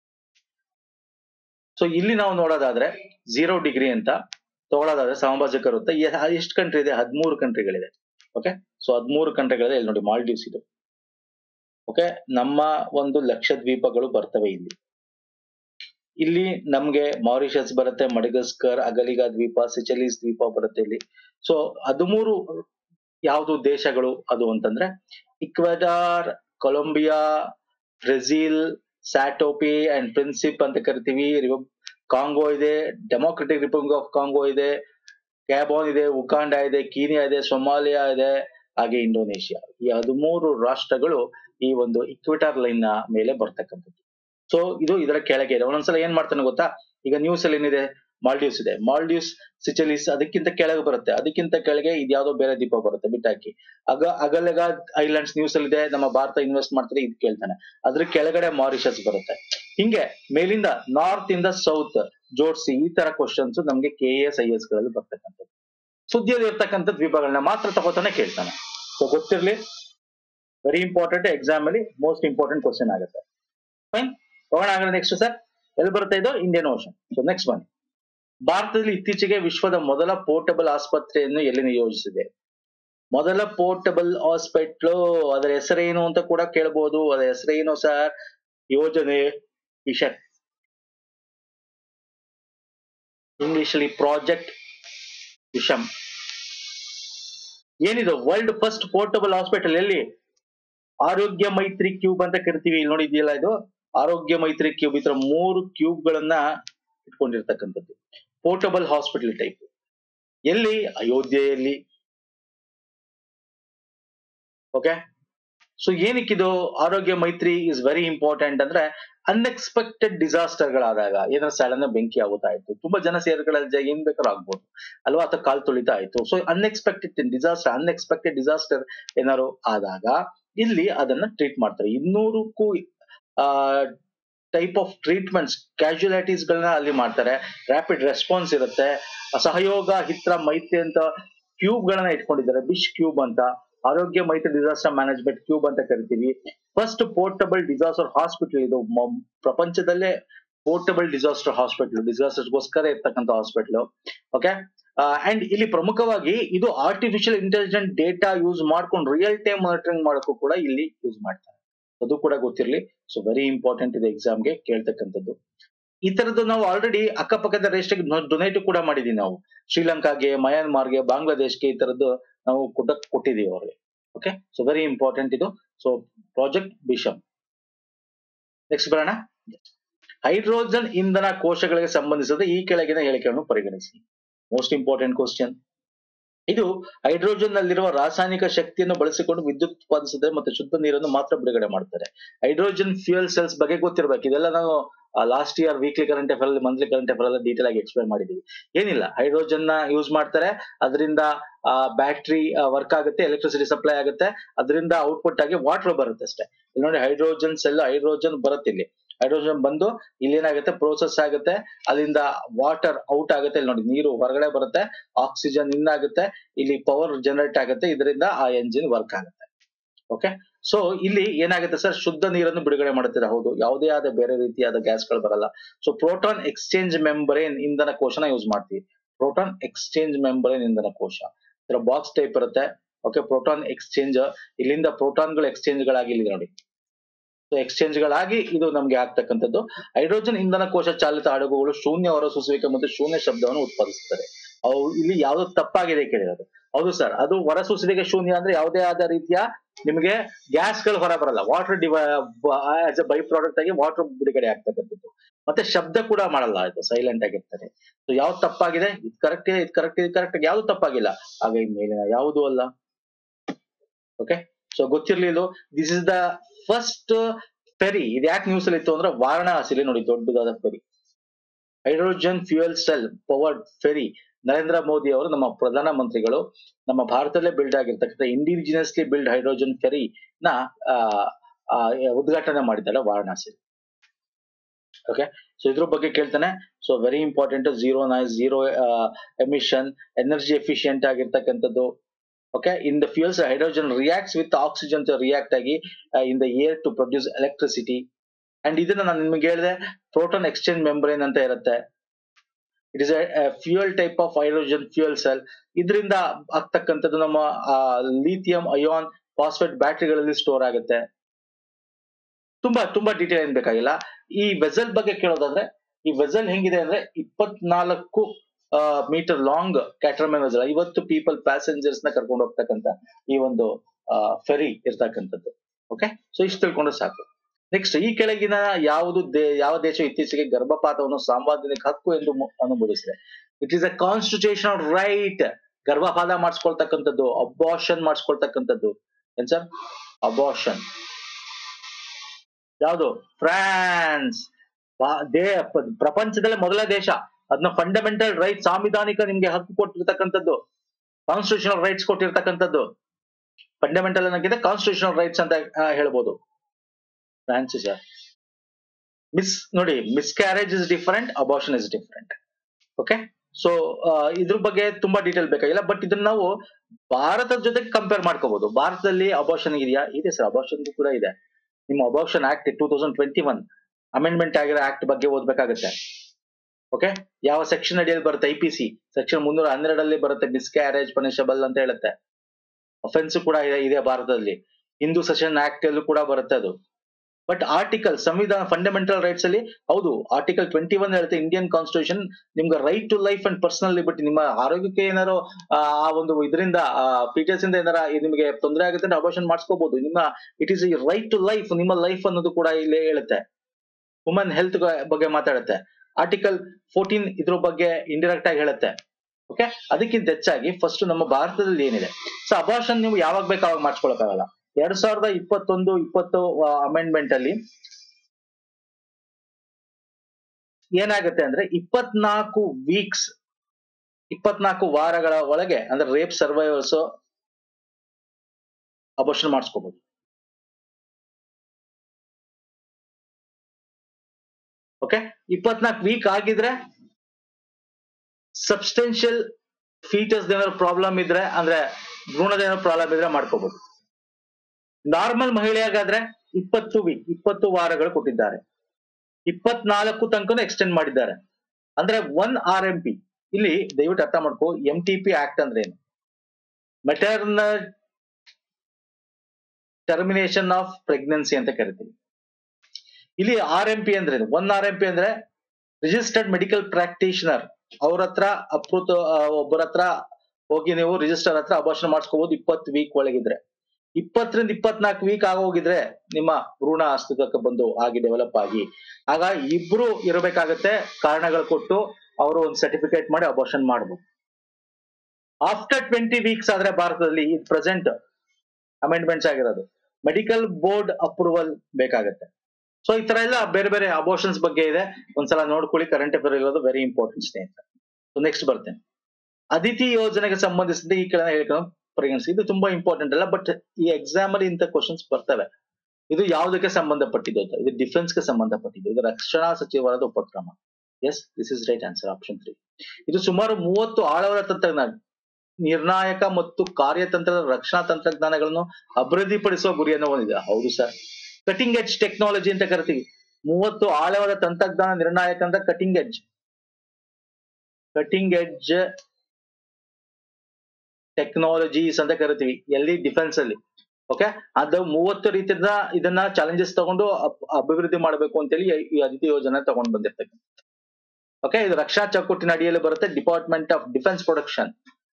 ಸೊ ಇಲ್ಲಿ ನಾವು ನೋಡೋದಾದ್ರೆ ಝೀರೋ ಡಿಗ್ರಿ ಅಂತ ತಗೊಳ್ಳೋದಾದ್ರೆ ಸಮಭಾಜಕ ವೃತ್ತ ಎಷ್ಟು ಕಂಟ್ರಿ ಇದೆ ಹದಿಮೂರು ಕಂಟ್ರಿಗಳಿದೆ ಓಕೆ ಸೊ ಹದಿಮೂರು ಕಂಟ್ರಿಗಳಿದೆ ಇಲ್ಲಿ ನೋಡಿ ಮಾಲ್ಡೀವ್ಸ್ ಇದು ಓಕೆ ನಮ್ಮ ಒಂದು ಲಕ್ಷದ್ವೀಪಗಳು ಬರ್ತವೆ ಇಲ್ಲಿ ಇಲ್ಲಿ ನಮ್ಗೆ ಮಾರಿಷಸ್ ಬರುತ್ತೆ ಮಡಗಸ್ಕರ್ ಅಗಲಿಗ ದ್ವೀಪ ಸಿಚಲೀಸ್ ದ್ವೀಪ ಬರುತ್ತೆ ಇಲ್ಲಿ ಸೊ ಹದಿಮೂರು ಯಾವುದು ದೇಶಗಳು ಅದು ಅಂತಂದ್ರೆ Ecuador Colombia Brazil Sao Tome and Principe ಅಂತ ಕರಿತೀವಿ ರಿವ- ಕಾಂಗೋ ಇದೆ ಡೆಮೋಕ್ರೆಟಿಕ್ ರಿಪಬ್ಲಿಕ್ ಆಫ್ ಕಾಂಗೋ ಇದೆ ಗ್ಯಾಬೋನ್ ಇದೆ ಉಕಾಂಡ ಇದೆ ಕೀನಿಯಾ ಇದೆ ಸೊಮಾಲಿಯಾ ಇದೆ ಹಾಗೆ ಇಂಡೋನೇಷಿಯಾ ಈ ಹದಿಮೂರು ರಾಷ್ಟ್ರಗಳು ಈ ಒಂದು ಇಕ್ವಿಟಾರ್ ಲೈನ್ ನ ಮೇಲೆ ಬರ್ತಕ್ಕಂಥದ್ದು ಸೊ ಇದು ಇದರ ಕೆಳಗೆ ಇದೆ ಒಂದೊಂದ್ಸಲ ಏನ್ ಮಾಡ್ತಾನೆ ಗೊತ್ತಾ ಈಗ ನ್ಯೂಸ್ ಅಲ್ಲಿ ಏನಿದೆ ಮಾಲ್ಡೀವ್ಸ್ ಇದೆ ಮಾಲ್ಡೀವ್ಸ್ ಸಿಚಲೀಸ್ ಅದಕ್ಕಿಂತ ಕೆಳಗೆ ಬರುತ್ತೆ ಅದಕ್ಕಿಂತ ಕೆಳಗೆ ಇದ್ಯಾವುದೋ ಬೇರೆ ದ್ವೀಪ ಬರುತ್ತೆ ಬಿಟ್ಟಾಕಿ ಅಗ ಅಗಲಗ ಐಲ್ಯಾಂಡ್ಸ್ ನ್ಯೂಸ್ ಅಲ್ಲಿ ಇದೆ ನಮ್ಮ ಭಾರತ ಇನ್ವೆಸ್ಟ್ ಮಾಡ್ತಾರೆ ಇದು ಕೇಳ್ತಾನೆ ಅದ್ರ ಕೆಳಗಡೆ ಮಾರಿಷಸ್ ಬರುತ್ತೆ ಹಿಂಗೆ ಮೇಲಿಂದ ನಾರ್ತ್ ಇಂದ ಸೌತ್ ಜೋಡಿಸಿ ಈ ತರ ಕ್ವಶನ್ಸ್ ನಮ್ಗೆ ಕೆ ಎಸ್ ಐ ಎಸ್ ಗಳಲ್ಲಿ ಬರ್ತಕ್ಕಂಥದ್ದು ಸುದ್ದಿಯಲ್ಲಿ ಇರ್ತಕ್ಕಂಥ ದ್ವೀಪಗಳನ್ನ ಮಾತ್ರ ತಗೋತಾನೆ ಕೇಳ್ತಾನೆ ಸೊ ಗೊತ್ತಿರ್ಲಿ ವೆರಿ ಇಂಪಾರ್ಟೆಂಟ್ ಎಕ್ಸಾಮ್ ಅಲ್ಲಿ ಮೋಸ್ಟ್ ಇಂಪಾರ್ಟೆಂಟ್ ಕ್ವಶನ್ ಆಗುತ್ತೆ ಫೈನ್ ಹೋಗೋಣ ಆಗಲ್ಲ ನೆಕ್ಸ್ಟ್ ಸರ್ ಎಲ್ಲಿ ಬರುತ್ತೆ ಇದು ಇಂಡಿಯನ್ ಓಷನ್ ಸೊ ನೆಕ್ಸ್ಟ್ ಬನ್ನಿ ಭಾರತದಲ್ಲಿ ಇತ್ತೀಚೆಗೆ ವಿಶ್ವದ ಮೊದಲ ಪೋರ್ಟಬಲ್ ಆಸ್ಪತ್ರೆಯನ್ನು ಎಲ್ಲಿ ನಿಯೋಜಿಸಿದೆ ಮೊದಲ ಪೋರ್ಟಬಲ್ ಹಾಸ್ಪಿಟ್ಲು ಅದರ ಹೆಸರೇನು ಅಂತ ಕೂಡ ಕೇಳ್ಬೋದು ಅದರ ಹೆಸರೇನು ಸರ್ ಯೋಜನೆ ಮಿಷನ್ ಇಂಗ್ಲಿಷ್ ಅಲ್ಲಿ ಪ್ರಾಜೆಕ್ಟ್ ವಿಷಮ್ ಏನಿದು ವರ್ಲ್ಡ್ ಫಸ್ಟ್ ಪೋರ್ಟಬಲ್ ಹಾಸ್ಪಿಟಲ್ ಎಲ್ಲಿ ಆರೋಗ್ಯ ಮೈತ್ರಿ ಕ್ಯೂಬ್ ಅಂತ ಕರಿತೀವಿ ಇಲ್ಲಿ ನೋಡಿದ್ಯಲ್ಲ ಇದು ಆರೋಗ್ಯ ಮೈತ್ರಿ ಕ್ಯೂಬ್ ಈ ತರ ಮೂರು ಕ್ಯೂಬ್ ಗಳನ್ನ ಇಟ್ಕೊಂಡಿರ್ತಕ್ಕಂಥದ್ದು ಪೋರ್ಟಬಲ್ ಹಾಸ್ಪಿಟಲ್ ಟೈಪ್ ಎಲ್ಲಿ ಅಯೋಧ್ಯೆಯಲ್ಲಿ ಓಕೆ ಸೊ ಏನಕ್ಕಿದು Arogya Maitri is very important ಅಂದ್ರೆ ಅನ್ಎಕ್ಸ್ಪೆಕ್ಟೆಡ್ ಡಿಸಾಸ್ಟರ್ ಗಳಾದಾಗ ಏನಾದ್ರು ಸಡನ್ ಬೆಂಕಿ ಆಗುತ್ತಾ ಇತ್ತು ತುಂಬಾ ಜನ ಸೇರ್ಗಳಲ್ಲಿ ಏನ್ ಬೇಕಾದ್ರೂ ಆಗ್ಬೋದು ಅಲ್ವಾ ಅಥವಾ ಕಾಲ್ ತುಳಿತಾ ಇತ್ತು so unexpected disaster unexpected disaster ಏನಾದ್ರು ಆದಾಗ ಇಲ್ಲಿ ಅದನ್ನ ಟ್ರೀಟ್ ಮಾಡ್ತಾರೆ ಇನ್ನೂರಕ್ಕೂ ಟೈಪ್ ಆಫ್ ಟ್ರೀಟ್ಮೆಂಟ್ಸ್ ಕ್ಯಾಶುಯಾಲಿಟೀಸ್ ಗಳನ್ನ ಅಲ್ಲಿ ಮಾಡ್ತಾರೆ ರ್ಯಾಪಿಡ್ ರೆಸ್ಪಾನ್ಸ್ ಇರುತ್ತೆ ಸಹಯೋಗ ಹಿತ್ರ ಮೈತ್ರಿ ಅಂತ ಕ್ಯೂಬ್ ಗಳನ್ನ ಇಟ್ಕೊಂಡಿದ್ದಾರೆ ಬಿಶ್ ಕ್ಯೂಬ್ ಅಂತ ಆರೋಗ್ಯ ಮೈತ್ರಿ ಡಿಸಾಸ್ಟರ್ ಮ್ಯಾನೇಜ್ಮೆಂಟ್ ಕ್ಯೂಬ್ ಅಂತ ಕರಿತೀವಿ ಫಸ್ಟ್ ಪೋರ್ಟಬಲ್ ಡಿಸಾಸ್ಟರ್ ಹಾಸ್ಪಿಟಲ್ ಇದು ಮ- ಪ್ರಪಂಚದಲ್ಲೇ ಪೋರ್ಟಬಲ್ ಡಿಸಾಸ್ಟರ್ ಹಾಸ್ಪಿಟಲ್ ಡಿಸಾಸ್ಟರ್ಗೋಸ್ಕರ ಇರ್ತಕ್ಕಂಥ ಹಾಸ್ಪಿಟಲ್ ಓಕೆ ಅಂಡ್ ಇಲ್ಲಿ ಪ್ರಮುಖವಾಗಿ ಇದು ಆರ್ಟಿಫಿಷಿಯಲ್ ಇಂಟೆಲಿಜೆಂಟ್ ಡೇಟಾ ಯೂಸ್ ಮಾಡ್ಕೊಂಡು ರಿಯಲ್ ಟೈಮ್ ಮಾನಿಟರಿಂಗ್ ಮಾಡೋಕ್ಕೂ ಕೂಡ ಇಲ್ಲಿ ಯೂಸ್ ಮಾಡ್ತಾರೆ ಅದು ಕೂಡ ಗೊತ್ತಿರಲಿ ಸೊ ವೆರಿ ಇಂಪಾರ್ಟೆಂಟ್ ಇದೆ ಎಕ್ಸಾಮ್ಗೆ ಕೇಳ್ತಕ್ಕಂಥದ್ದು ಈ ತರದ್ದು ನಾವು ಆಲ್ರೆಡಿ ಅಕ್ಕಪಕ್ಕದ ದೇಶಕ್ಕೆ ಡೊನೇಟ್ ಕೂಡ ಮಾಡಿದೀವಿ ನಾವು ಶ್ರೀಲಂಕಾಗೆ ಮಯನ್ಮಾರ್ಗೆ ಬಾಂಗ್ಲಾದೇಶ್ಗೆ ಈ ತರದ್ದು ನಾವು ಕೂಡ ಕೊಟ್ಟಿದೀವಿ ಅವ್ರಿಗೆ ಓಕೆ ಸೊ ವೆರಿ ಇಂಪಾರ್ಟೆಂಟ್ ಇದು ಸೊ ಪ್ರಾಜೆಕ್ಟ್ ಬಿಷಮ್ ನೆಕ್ಸ್ಟ್ ಬರೋಣ ಹೈಡ್ರೋಜನ್ ಇಂಧನ ಕೋಶಗಳಿಗೆ ಸಂಬಂಧಿಸಿದ ಈ ಕೆಳಗಿನ ಹೇಳಿಕೆಗಳನ್ನು ಪರಿಗಣಿಸಿ ಮೋಸ್ಟ್ ಇಂಪಾರ್ಟೆಂಟ್ ಕ್ವಶನ್ ಇದು ಹೈಡ್ರೋಜನ್ ನಲ್ಲಿರುವ ರಾಸಾಯನಿಕ ಶಕ್ತಿಯನ್ನು ಬಳಸಿಕೊಂಡು ವಿದ್ಯುತ್ ಉತ್ಪಾದಿಸುತ್ತದೆ ಮತ್ತು ಶುದ್ಧ ನೀರನ್ನು ಮಾತ್ರ ಬಿಡುಗಡೆ ಮಾಡುತ್ತದೆ ಹೈಡ್ರೋಜನ್ ಫ್ಯೂಯಲ್ ಸೆಲ್ಸ್ ಬಗ್ಗೆ ಗೊತ್ತಿರಬೇಕು ಇದೆಲ್ಲ ನಾವು last year weekly current affair ಅಲ್ಲಿ ಮಂತ್ಲಿ ಕರೆಂಟ್ ಅಫೇರ್ ಅಲ್ಲಿ ಡೀಟೇಲ್ ಆಗಿ ಎಕ್ಸ್ಪ್ಲೈನ್ ಮಾಡಿದೀವಿ ಏನಿಲ್ಲ ಹೈಡ್ರೋಜನ್ ನ ಯೂಸ್ ಮಾಡ್ತಾರೆ ಅದರಿಂದ ಬ್ಯಾಟ್ರಿ ವರ್ಕ್ ಆಗುತ್ತೆ ಎಲೆಕ್ಟ್ರಿಸಿಟಿ ಸಪ್ಲೈ ಆಗುತ್ತೆ ಅದರಿಂದ ಔಟ್ಪುಟ್ ಆಗಿ ವಾಟರ್ ಬರುತ್ತೆ ಅಷ್ಟೇ ಇಲ್ಲಿ ನೋಡಿ ಹೈಡ್ರೋಜನ್ ಸೆಲ್ ಹೈಡ್ರೋಜನ್ ಬರುತ್ತೆ ಇಲ್ಲಿ ಹೈಡ್ರೋಜನ್ ಬಂದು ಇಲ್ಲಿ ಏನಾಗುತ್ತೆ ಪ್ರೋಸೆಸ್ ಆಗುತ್ತೆ ಅಲ್ಲಿಂದ ವಾಟರ್ ಔಟ್ ಆಗುತ್ತೆ ಇಲ್ಲಿ ನೋಡಿ ನೀರು ಹೊರಗಡೆ ಬರುತ್ತೆ ಆಕ್ಸಿಜನ್ ಇನ್ ಆಗುತ್ತೆ ಇಲ್ಲಿ ಪವರ್ ಜನರೇಟ್ ಆಗುತ್ತೆ ಇದರಿಂದ ಆ ಎಂಜಿನ್ ವರ್ಕ್ ಆಗುತ್ತೆ ಓಕೆ ಸೊ ಇಲ್ಲಿ ಏನಾಗುತ್ತೆ ಸರ್ ಶುದ್ಧ ನೀರನ್ನು ಬಿಡುಗಡೆ ಮಾಡುತ್ತೀರಾ ಹೌದು ಯಾವುದೇ ಆದ ಬೇರೆ ರೀತಿಯಾದ ಗ್ಯಾಸ್ಗಳು ಬರಲ್ಲ ಸೊ ಪ್ರೋಟಾನ್ ಎಕ್ಸ್ಚೇಂಜ್ ಮೆಂಬರೇನ್ ಇಂಧನ ಕೋಶನ ಯೂಸ್ ಮಾಡ್ತೀವಿ ಪ್ರೋಟಾನ್ ಎಕ್ಸ್ಚೇಂಜ್ ಮೆಂಬರೇನ್ ಇಂಧನ ಕೋಶ ಇದರ ಬಾಕ್ಸ್ ಟೈಪ್ ಇರುತ್ತೆ ಓಕೆ ಪ್ರೋಟಾನ್ ಎಕ್ಸ್ಚೇಂಜ್ ಇಲ್ಲಿಂದ ಪ್ರೋಟಾನ್ಗಳು ಎಕ್ಸ್ಚೇಂಜ್ ಗಳಾಗಿ ಇಲ್ಲಿ ನೋಡಿ ಸೊ ಎಕ್ಸ್ಚೇಂಜ್ ಗಳಾಗಿ ಇದು ನಮ್ಗೆ ಆಗ್ತಕ್ಕಂಥದ್ದು ಹೈಡ್ರೋಜನ್ ಇಂಧನ ಕೋಶ ಚಾಲಿತ ಹಡಗುಗಳು ಶೂನ್ಯ ಹೊರಸೂಸುವಿಕೆ ಮತ್ತು ಶೂನ್ಯ ಶಬ್ದವನ್ನು ಉತ್ಪಾದಿಸುತ್ತದೆ ಅವು ಇಲ್ಲಿ ಯಾವ್ದು ತಪ್ಪಾಗಿದೆ ಕೇಳಿರೋದು ಹೌದು ಸರ್ ಅದು ಹೊರಸೂಸುವಿಕೆ ಶೂನ್ಯ ಅಂದ್ರೆ ಯಾವುದೇ ಆದ ರೀತಿಯ ನಿಮಗೆ ಗ್ಯಾಸ್ ಗಳು ಹೊರ ಬರಲ್ಲ ವಾಟರ್ ಡಿವೈ ಆಸ್ ಎ ಬೈ ಪ್ರಾಡಕ್ಟ್ ಆಗಿ ವಾಟರ್ ಬಿಡುಗಡೆ ಆಗ್ತಕ್ಕಂಥದ್ದು ಮತ್ತೆ ಶಬ್ದ ಕೂಡ ಮಾಡಲ್ಲ ಇದು ಸೈಲೆಂಟ್ ಆಗಿರ್ತಾರೆ ಸೊ ಯಾವ್ದು ತಪ್ಪಾಗಿದೆ ಇದು ಕರೆಕ್ಟ್ ಇದೆ ಇದು ಕರೆಕ್ಟ್ ಇದು ಕರೆಕ್ಟ್ ಯಾವ್ದು ತಪ್ಪಾಗಿಲ್ಲ ಆಗ ಈ ಮೇಲಿನ ಯಾವುದು ಅಲ್ಲ ಓಕೆ ಸೊ ಗೊತ್ತಿರ್ಲಿಲ್ಲ this is the first ferry ಇದು ಯಾಕೆ ನ್ಯೂಸ್ ಅಲ್ಲಿ ಇತ್ತು ಅಂದ್ರೆ ವಾರಣಾಸಿಲಿ ನೋಡಿ ದೊಡ್ಡದಾದ ferry hydrogen fuel cell powered ferry Narendra Modi ಅವರು ನಮ್ಮ ಪ್ರಧಾನ ಮಂತ್ರಿಗಳು ನಮ್ಮ ಭಾರತದಲ್ಲೇ ಬಿಲ್ಡ್ ಆಗಿರ್ತಕ್ಕಂಥ ಇಂಡಿಜಿನಿಯಸ್ಲಿ ಬಿಲ್ಡ್ ಹೈಡ್ರೋಜನ್ ಫೆರಿ ನ ಆ, ಆ, ಉದ್ಘಾಟನೆ ಮಾಡಿದ್ದಾರೆ ವಾರಣಾಸಿ ಓಕೆ ಸೊ ಇದ್ರ ಬಗ್ಗೆ ಕೇಳ್ತಾನೆ so very important zero noise zero emission energy efficient ಆಗಿರ್ತಕ್ಕಂಥದ್ದು okay in the fuels hydrogen reacts with oxygen react ಆಗಿ in the air to produce electricity and ಇದನ್ನ ನಾನು ನಿಮ್ಗೆ ಹೇಳಿದೆ ಪ್ರೋಟಾನ್ ಎಕ್ಸ್ಚೇಂಜ್ ಮೆಂಬ್ರೇನ್ ಅಂತ ಇರುತ್ತೆ it is fuel type of hydrogen fuel cell ಇದರಿಂದ ಆಗ್ತಕ್ಕಂಥದ್ದು ನಮ್ಮ ಲಿಥಿಯಂ ಅಯಾನ್ ಫಾಸ್ಫೇಟ್ ಬ್ಯಾಟರಿಗಳಲ್ಲಿ ಸ್ಟೋರ್ ಆಗುತ್ತೆ ತುಂಬಾ ತುಂಬಾ ಡೀಟೇಲ್ ಏನ್ ಬೇಕಾಗಿಲ್ಲ ಈ ವೆಸಲ್ ಬಗ್ಗೆ ಕೇಳೋದಾದ್ರೆ ಈ ವೆಸಲ್ ಹೆಂಗಿದೆ ಅಂದ್ರೆ ಇಪ್ಪತ್ನಾಲ್ಕು ಮೀಟರ್ ಲಾಂಗ್ ಕ್ಯಾಟ್ರಮನ್ ವೆಸಲ್ ಐವತ್ತು ಪೀಪಲ್ ಪ್ಯಾಸೆಂಜರ್ಸ್ ನ ಕರ್ಕೊಂಡು ಹೋಗ್ತಕ್ಕಂತ ಈ ಒಂದು ಫೆರಿ ಇರ್ತಕ್ಕಂಥದ್ದು ಓಕೆ ಸೊ ಇಷ್ಟು ತಿಳ್ಕೊಂಡ್ರೆ ಸಾಕು ನೆಕ್ಸ್ಟ್ ಈ ಕೆಳಗಿನ ಯಾವುದು ದೇ- ಯಾವ ದೇಶ ಇತ್ತೀಚೆಗೆ ಗರ್ಭಪಾತವನ್ನು ಸಾಂವಿಧಾನಿಕ ಹಕ್ಕು ಎಂದು ಮು- ಅನುಮೋದಿಸಿದೆ it is a constitutional right ಗರ್ಭಪಾತ ಮಾಡಿಸ್ಕೊಳ್ತಕ್ಕಂಥದ್ದು ಅಬಾರ್ಷನ್ ಮಾಡಿಸ್ಕೊಳ್ತಕ್ಕಂಥದ್ದು ಏನ್ ಸರ್ ಅಬಾರ್ಷನ್ ಯಾವುದು ಫ್ರಾನ್ಸ್ ಬಾ- ದೇ ಪ- ಪ್ರಪಂಚದಲ್ಲೇ ಮೊದಲ ದೇಶ ಅದನ್ನ ಫಂಡಮೆಂಟಲ್ ರೈಟ್ ಸಾಂವಿಧಾನಿಕ ನಿಮ್ಗೆ ಹಕ್ಕು ಕೊಟ್ಟಿರ್ತಕ್ಕಂಥದ್ದು ಕಾನ್ಸ್ಟಿಟ್ಯೂಷನಲ್ ರೈಟ್ಸ್ ಕೊಟ್ಟಿರ್ತಕ್ಕಂಥದ್ದು ಫಂಡಮೆಂಟಲ್ ಅನ್ನೋಕ್ಕಿಂತ ಕಾನ್ಸ್ಟಿಟ್ಯೂಷನಲ್ ರೈಟ್ಸ್ ಅಂತ ಆ, ಹೇಳ್ಬೋದು ಫ್ರಾನ್ಸ್ ಸರ್ ಮಿಸ್ ನೋಡಿ miscarriage is different abortion is different okay so ಇದ್ರ ಬಗ್ಗೆ ತುಂಬಾ ಡೀಟೇಲ್ ಬೇಕಾಗಿಲ್ಲ ಬಟ್ ಇದನ್ನ ನಾವು ಭಾರತದ ಜೊತೆಗೆ ಕಂಪೇರ್ ಮಾಡ್ಕೋಬಹುದು ಭಾರತದಲ್ಲಿ ಅಬಾರ್ಷನ್ ಇದೆಯಾ ಇದೆ ಸರ್ ಅಬಾರ್ಷನ್ ಕೂಡ ಇದೆ ನಿಮ್ಮ abortion act two thousand twenty one amendment ಆಗಿರೋ ಆಕ್ಟ್ ಬಗ್ಗೆ ಓದ್ಬೇಕಾಗುತ್ತೆ ಓಕೆ ಯಾವ ಸೆಕ್ಷನ್ ಅಡಿಯಲ್ಲಿ ಬರುತ್ತೆ ಐ ಪಿ ಸಿ ಸೆಕ್ಷನ್ ಮುನ್ನೂರ ಹನ್ನೆರಡಲ್ಲಿ ಬರುತ್ತೆ ಮಿಸ್ಕ್ಯಾರೇಜ್ ಪನಿಷಬಲ್ ಅಂತ ಹೇಳುತ್ತೆ ಅಫೆನ್ಸ್ ಕೂಡ ಇದೆ ಇದೆ ಭಾರತದಲ್ಲಿ ಹಿಂದೂ ಸೆಷನ್ ಆಕ್ಟ್ ಅಲ್ಲೂ ಕೂಡ ಬರುತ್ತೆ ಅದು ಬಟ್ ಆರ್ಟಿಕಲ್ ಸಂವಿಧಾನ ಫಂಡಮೆಂಟಲ್ ರೈಟ್ಸ್ ಅಲ್ಲಿ ಹೌದು ಆರ್ಟಿಕಲ್ ಟ್ವೆಂಟಿ ಒನ್ ಹೇಳುತ್ತೆ ಇಂಡಿಯನ್ ಕಾನ್ಸ್ಟಿಟ್ಯೂಷನ್ ನಿಮ್ಗೆ right to life and personal liberty ನಿಮ್ಮ ಆರೋಗ್ಯಕ್ಕೆ ಏನಾರು ಆ ಆ ಒಂದು ಇದರಿಂದ ಫೀಚರ್ಸ್ ಇಂದ ಏನಾರ ನಿಮಗೆ ತೊಂದರೆ ಆಗುತ್ತೆ ಅಂದ್ರೆ ಅಬೋಷನ್ ಮಾಡಿಸ್ಕೋಬಹುದು ನಿಮ್ಮ it is right to life ನಿಮ್ಮ ಲೈಫ್ ಅನ್ನೋದು ಕೂಡ ಇಲ್ಲಿ ಹೇಳುತ್ತೆ ವುಮನ್ ಹೆಲ್ತ್ ಬಗ್ಗೆ ಮಾತಾಡುತ್ತೆ ಆರ್ಟಿಕಲ್ ಫೋರ್ಟೀನ್ ಇದ್ರ ಬಗ್ಗೆ ಇಂಡೈರೆಕ್ಟ್ ಆಗಿ ಹೇಳುತ್ತೆ ಓಕೆ ಅದಕ್ಕಿಂತ ಹೆಚ್ಚಾಗಿ ಫಸ್ಟ್ ನಮ್ಮ ಭಾರತದಲ್ಲಿ ಏನಿದೆ ಸೊ ಅಬಾರ್ಷನ್ ನೀವು ಯಾವಾಗ ಬೇಕು ಅವಾಗ ಮಾಡ್ಸ್ಕೊಳಕ್ಕಾಗಲ್ಲ ಎರಡ್ ಸಾವಿರದ ಇಪ್ಪತ್ತೊಂದು ಇಪ್ಪತ್ತು ಅಮೆಂಡ್ಮೆಂಟ್ ಅಲ್ಲಿ ಏನಾಗುತ್ತೆ ಅಂದ್ರೆ ಇಪ್ಪತ್ನಾಲ್ಕು ವೀಕ್ಸ್ ಇಪ್ಪತ್ನಾಲ್ಕು ವಾರಗಳ ಒಳಗೆ ಅಂದ್ರೆ ರೇಪ್ ಸರ್ವೈವರ್ಸ್ ಅಬೋಷನ್ ಮಾಡಿಸ್ಕೋಬಹುದು ಓಕೆ ಇಪ್ಪತ್ನಾಲ್ಕು ವೀಕ್ ಆಗಿದ್ರೆ ಸಬ್ಸ್ಟೆನ್ಷಿಯಲ್ ಫೀಚರ್ಸ್ ಏನಾದ್ರು ಪ್ರಾಬ್ಲಮ್ ಇದ್ರೆ ಅಂದ್ರೆ ಭ್ರೂಣದ ಏನಾದ್ರು ಪ್ರಾಬ್ಲಮ್ ಇದ್ರೆ ಮಾಡ್ಕೋಬಹುದು ನಾರ್ಮಲ್ ಮಹಿಳೆಯಾಗಾದ್ರೆ ಇಪ್ಪತ್ತು ವೀಕ್ ಇಪ್ಪತ್ತು ವಾರಗಳು ಕೊಟ್ಟಿದ್ದಾರೆ ಇಪ್ಪತ್ನಾಲ್ಕು ತನಕ ಎಕ್ಸ್ಟೆಂಡ್ ಮಾಡಿದ್ದಾರೆ ಅಂದ್ರೆ ಒನ್ ಆರ್ ಎಂ ಪಿ ಇಲ್ಲಿ ದಯವಿಟ್ಟು ಅರ್ಥ ಮಾಡ್ಕೋ ಎಂ ಟಿ ಪಿ ಆಕ್ಟ್ ಅಂದ್ರೆ ಏನು ಮೆಟರ್ನಲ್ ಟರ್ಮಿನೇಷನ್ ಆಫ್ ಪ್ರೆಗ್ನೆನ್ಸಿ ಅಂತ ಕರಿತೀವಿ ಇಲ್ಲಿ ಆರ್ ಎಂ ಪಿ ಅಂದ್ರೆ ಏನು ಒನ್ ಆರ್ ಎಂ ಪಿ ಅಂದ್ರೆ ರಿಜಿಸ್ಟರ್ಡ್ ಮೆಡಿಕಲ್ ಪ್ರಾಕ್ಟೀಷನರ್ ಅವ್ರ ಹತ್ರ ಅಪ್ರೂತ ಒಬ್ಬರ ಹತ್ರ ಹೋಗಿ ನೀವು ರಿಜಿಸ್ಟರ್ ಹತ್ರ ಅಭಾಷಣ ಮಾಡಿಸ್ಕೋಬಹುದು ಇಪ್ಪತ್ತು ವೀಕ್ ಒಳಗಿದ್ರೆ ಇಪ್ಪತ್ತರಿಂದ ಇಪ್ಪತ್ನಾಲ್ಕು ವೀಕ್ ಆಗೋಗಿದ್ರೆ ನಿಮ್ಮ ಭ್ರೂಣ ಅಸ್ತಿತ್ವಕ್ಕೆ ಬಂದು ಆಗಿ ಡೆವಲಪ್ ಆಗಿ ಆಗ ಇಬ್ರು ಇರಬೇಕಾಗತ್ತೆ ಕಾರಣಗಳು ಕೊಟ್ಟು ಅವರು ಒಂದು ಸರ್ಟಿಫಿಕೇಟ್ ಮಾಡಿ ಅಬೋಷನ್ ಮಾಡಬಹುದು ಆಫ್ಟರ್ ಟ್ವೆಂಟಿ ವೀಕ್ಸ್ ಆದ್ರೆ ಭಾರತದಲ್ಲಿ ಇದು ಪ್ರೆಸೆಂಟ್ ಅಮೆಂಡ್ಮೆಂಟ್ಸ್ ಆಗಿರೋದು ಮೆಡಿಕಲ್ ಬೋರ್ಡ್ ಅಪ್ರೂವಲ್ ಬೇಕಾಗತ್ತೆ ಸೊ ಈ ತರ ಎಲ್ಲ ಬೇರೆ ಬೇರೆ ಅಬೋಷನ್ಸ್ ಬಗ್ಗೆ ಇದೆ ಒಂದ್ಸಲ ನೋಡ್ಕೊಳ್ಳಿ ಕರೆಂಟ್ ಅಫೇರ್ ಇರೋದು ವೆರಿ ಇಂಪಾರ್ಟೆಂಟ್ ಸ್ನೇಹಿತರೆ ನೆಕ್ಸ್ಟ್ ಬರ್ತೇನೆ ಅದಿತಿ ಯೋಜನೆಗೆ ಸಂಬಂಧಿಸಿದ ಈ ಕೆಳನ ಹೇಳಿಕೊಂಡು ಪರಿಗಣಿಸಿ ಇದು ತುಂಬಾ ಇಂಪಾರ್ಟೆಂಟ್ ಅಲ್ಲ ಬಟ್ ಈ ಎಕ್ಸಾಮ್ ಅಲ್ಲಿ ಇಂಥ ಕ್ವಶನ್ಸ್ ಬರ್ತವೆ ಇದು ಯಾವುದಕ್ಕೆ ಸಂಬಂಧಪಟ್ಟಿದ್ದು ಅಂತ ಇದು ಡಿಫೆನ್ಸ್ ಗೆ ಸಂಬಂಧಪಟ್ಟಿದ್ದು ಇದು ರಕ್ಷಣಾ ಸಚಿವರಾದ ಉಪಕ್ರಮ yes this is right answer option three ಇದು ಸುಮಾರು ಮೂವತ್ತು ಆಳವಾದ ತಂತ್ರಜ್ಞಾನ ನಿರ್ಣಾಯಕ ಮತ್ತು ಕಾರ್ಯತಂತ್ರದ ರಕ್ಷಣಾ ತಂತ್ರಜ್ಞಾನಗಳನ್ನು ಅಭಿವೃದ್ಧಿಪಡಿಸುವ ಗುರಿಯನ್ನು ಹೊಂದಿದೆ ಹೌದು ಸರ್ ಕಟಿಂಗ್ ಎಡ್ಜ್ ಟೆಕ್ನಾಲಜಿ ಅಂತ ಕರಿತೀವಿ ಮೂವತ್ತು ಆಳವಾದ ತಂತ್ರಜ್ಞಾನ ನಿರ್ಣಾಯಕ ಅಂದ್ರೆ cutting edge cutting edge technologies ಅಂತ ಕರಿತೀವಿ ಎಲ್ಲಿ ಡಿಫೆನ್ಸ್ ಅಲ್ಲಿ ಓಕೆ ಅದು ಮೂವತ್ತು ರೀತಿಯಿಂದ ಇದನ್ನ ಚಾಲೆಂಜಸ್ ತಗೊಂಡು ಅಬ್- ಅಭಿವೃದ್ಧಿ ಮಾಡಬೇಕು ಅಂತೇಳಿ ಈ ಅದಿತಿ ಯೋಜನೆ ತಗೊಂಡು ಬಂದಿರ್ತಕ್ಕಂಥ ಓಕೆ ಇದು ರಕ್ಷಣಾ ಚೌಕಟ್ಟಿನ ಅಡಿಯಲ್ಲಿ ಬರುತ್ತೆ department of defence production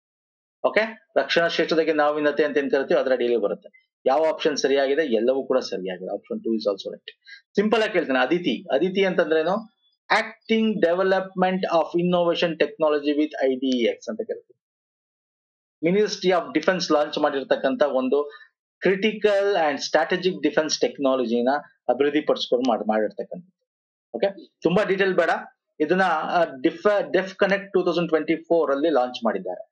okay ರಕ್ಷಣಾ ಕ್ಷೇತ್ರದಲ್ಲಿ ನಾವೀನ್ಯತೆ ಅಂತ ಏನ್ ಕರಿತೀವಿ ಅದರ ಅಡಿಯಲ್ಲಿ ಬರುತ್ತೆ ಯಾವ ಆಪ್ಷನ್ ಸರಿಯಾಗಿದೆ ಎಲ್ಲವೂ ಕೂಡ ಸರಿಯಾಗಿದೆ option two is also right simple ಆಗಿ ಕೇಳ್ತೇನೆ ಅದಿತಿ ಅದಿತಿ ಅಂತಂದ್ರೇನು acting development of innovation technology with I D X ಅಂತ ಕರಿತೀವಿ ಮಿನಿಸ್ಟ್ರಿ ಆಫ್ ಡಿಫೆನ್ಸ್ ಲಾಂಚ್ ಮಾಡಿರ್ತಕ್ಕಂಥ ಒಂದು ಕ್ರಿಟಿಕಲ್ ಅಂಡ್ ಸ್ಟ್ರಾಟಜಿಕ್ ಡಿಫೆನ್ಸ್ ಟೆಕ್ನಾಲಜಿನ ಅಭಿವೃದ್ಧಿ ಪಡಿಸ್ಕೊಂಡು ಮಾಡಿ ಮಾಡಿರ್ತಕ್ಕಂಥದ್ದು ಓಕೆ ತುಂಬಾ ಡೀಟೇಲ್ ಬೇಡ ಇದನ್ನ def def connect two thousand twenty four ಅಲ್ಲಿ ಲಾಂಚ್ ಮಾಡಿದ್ದಾರೆ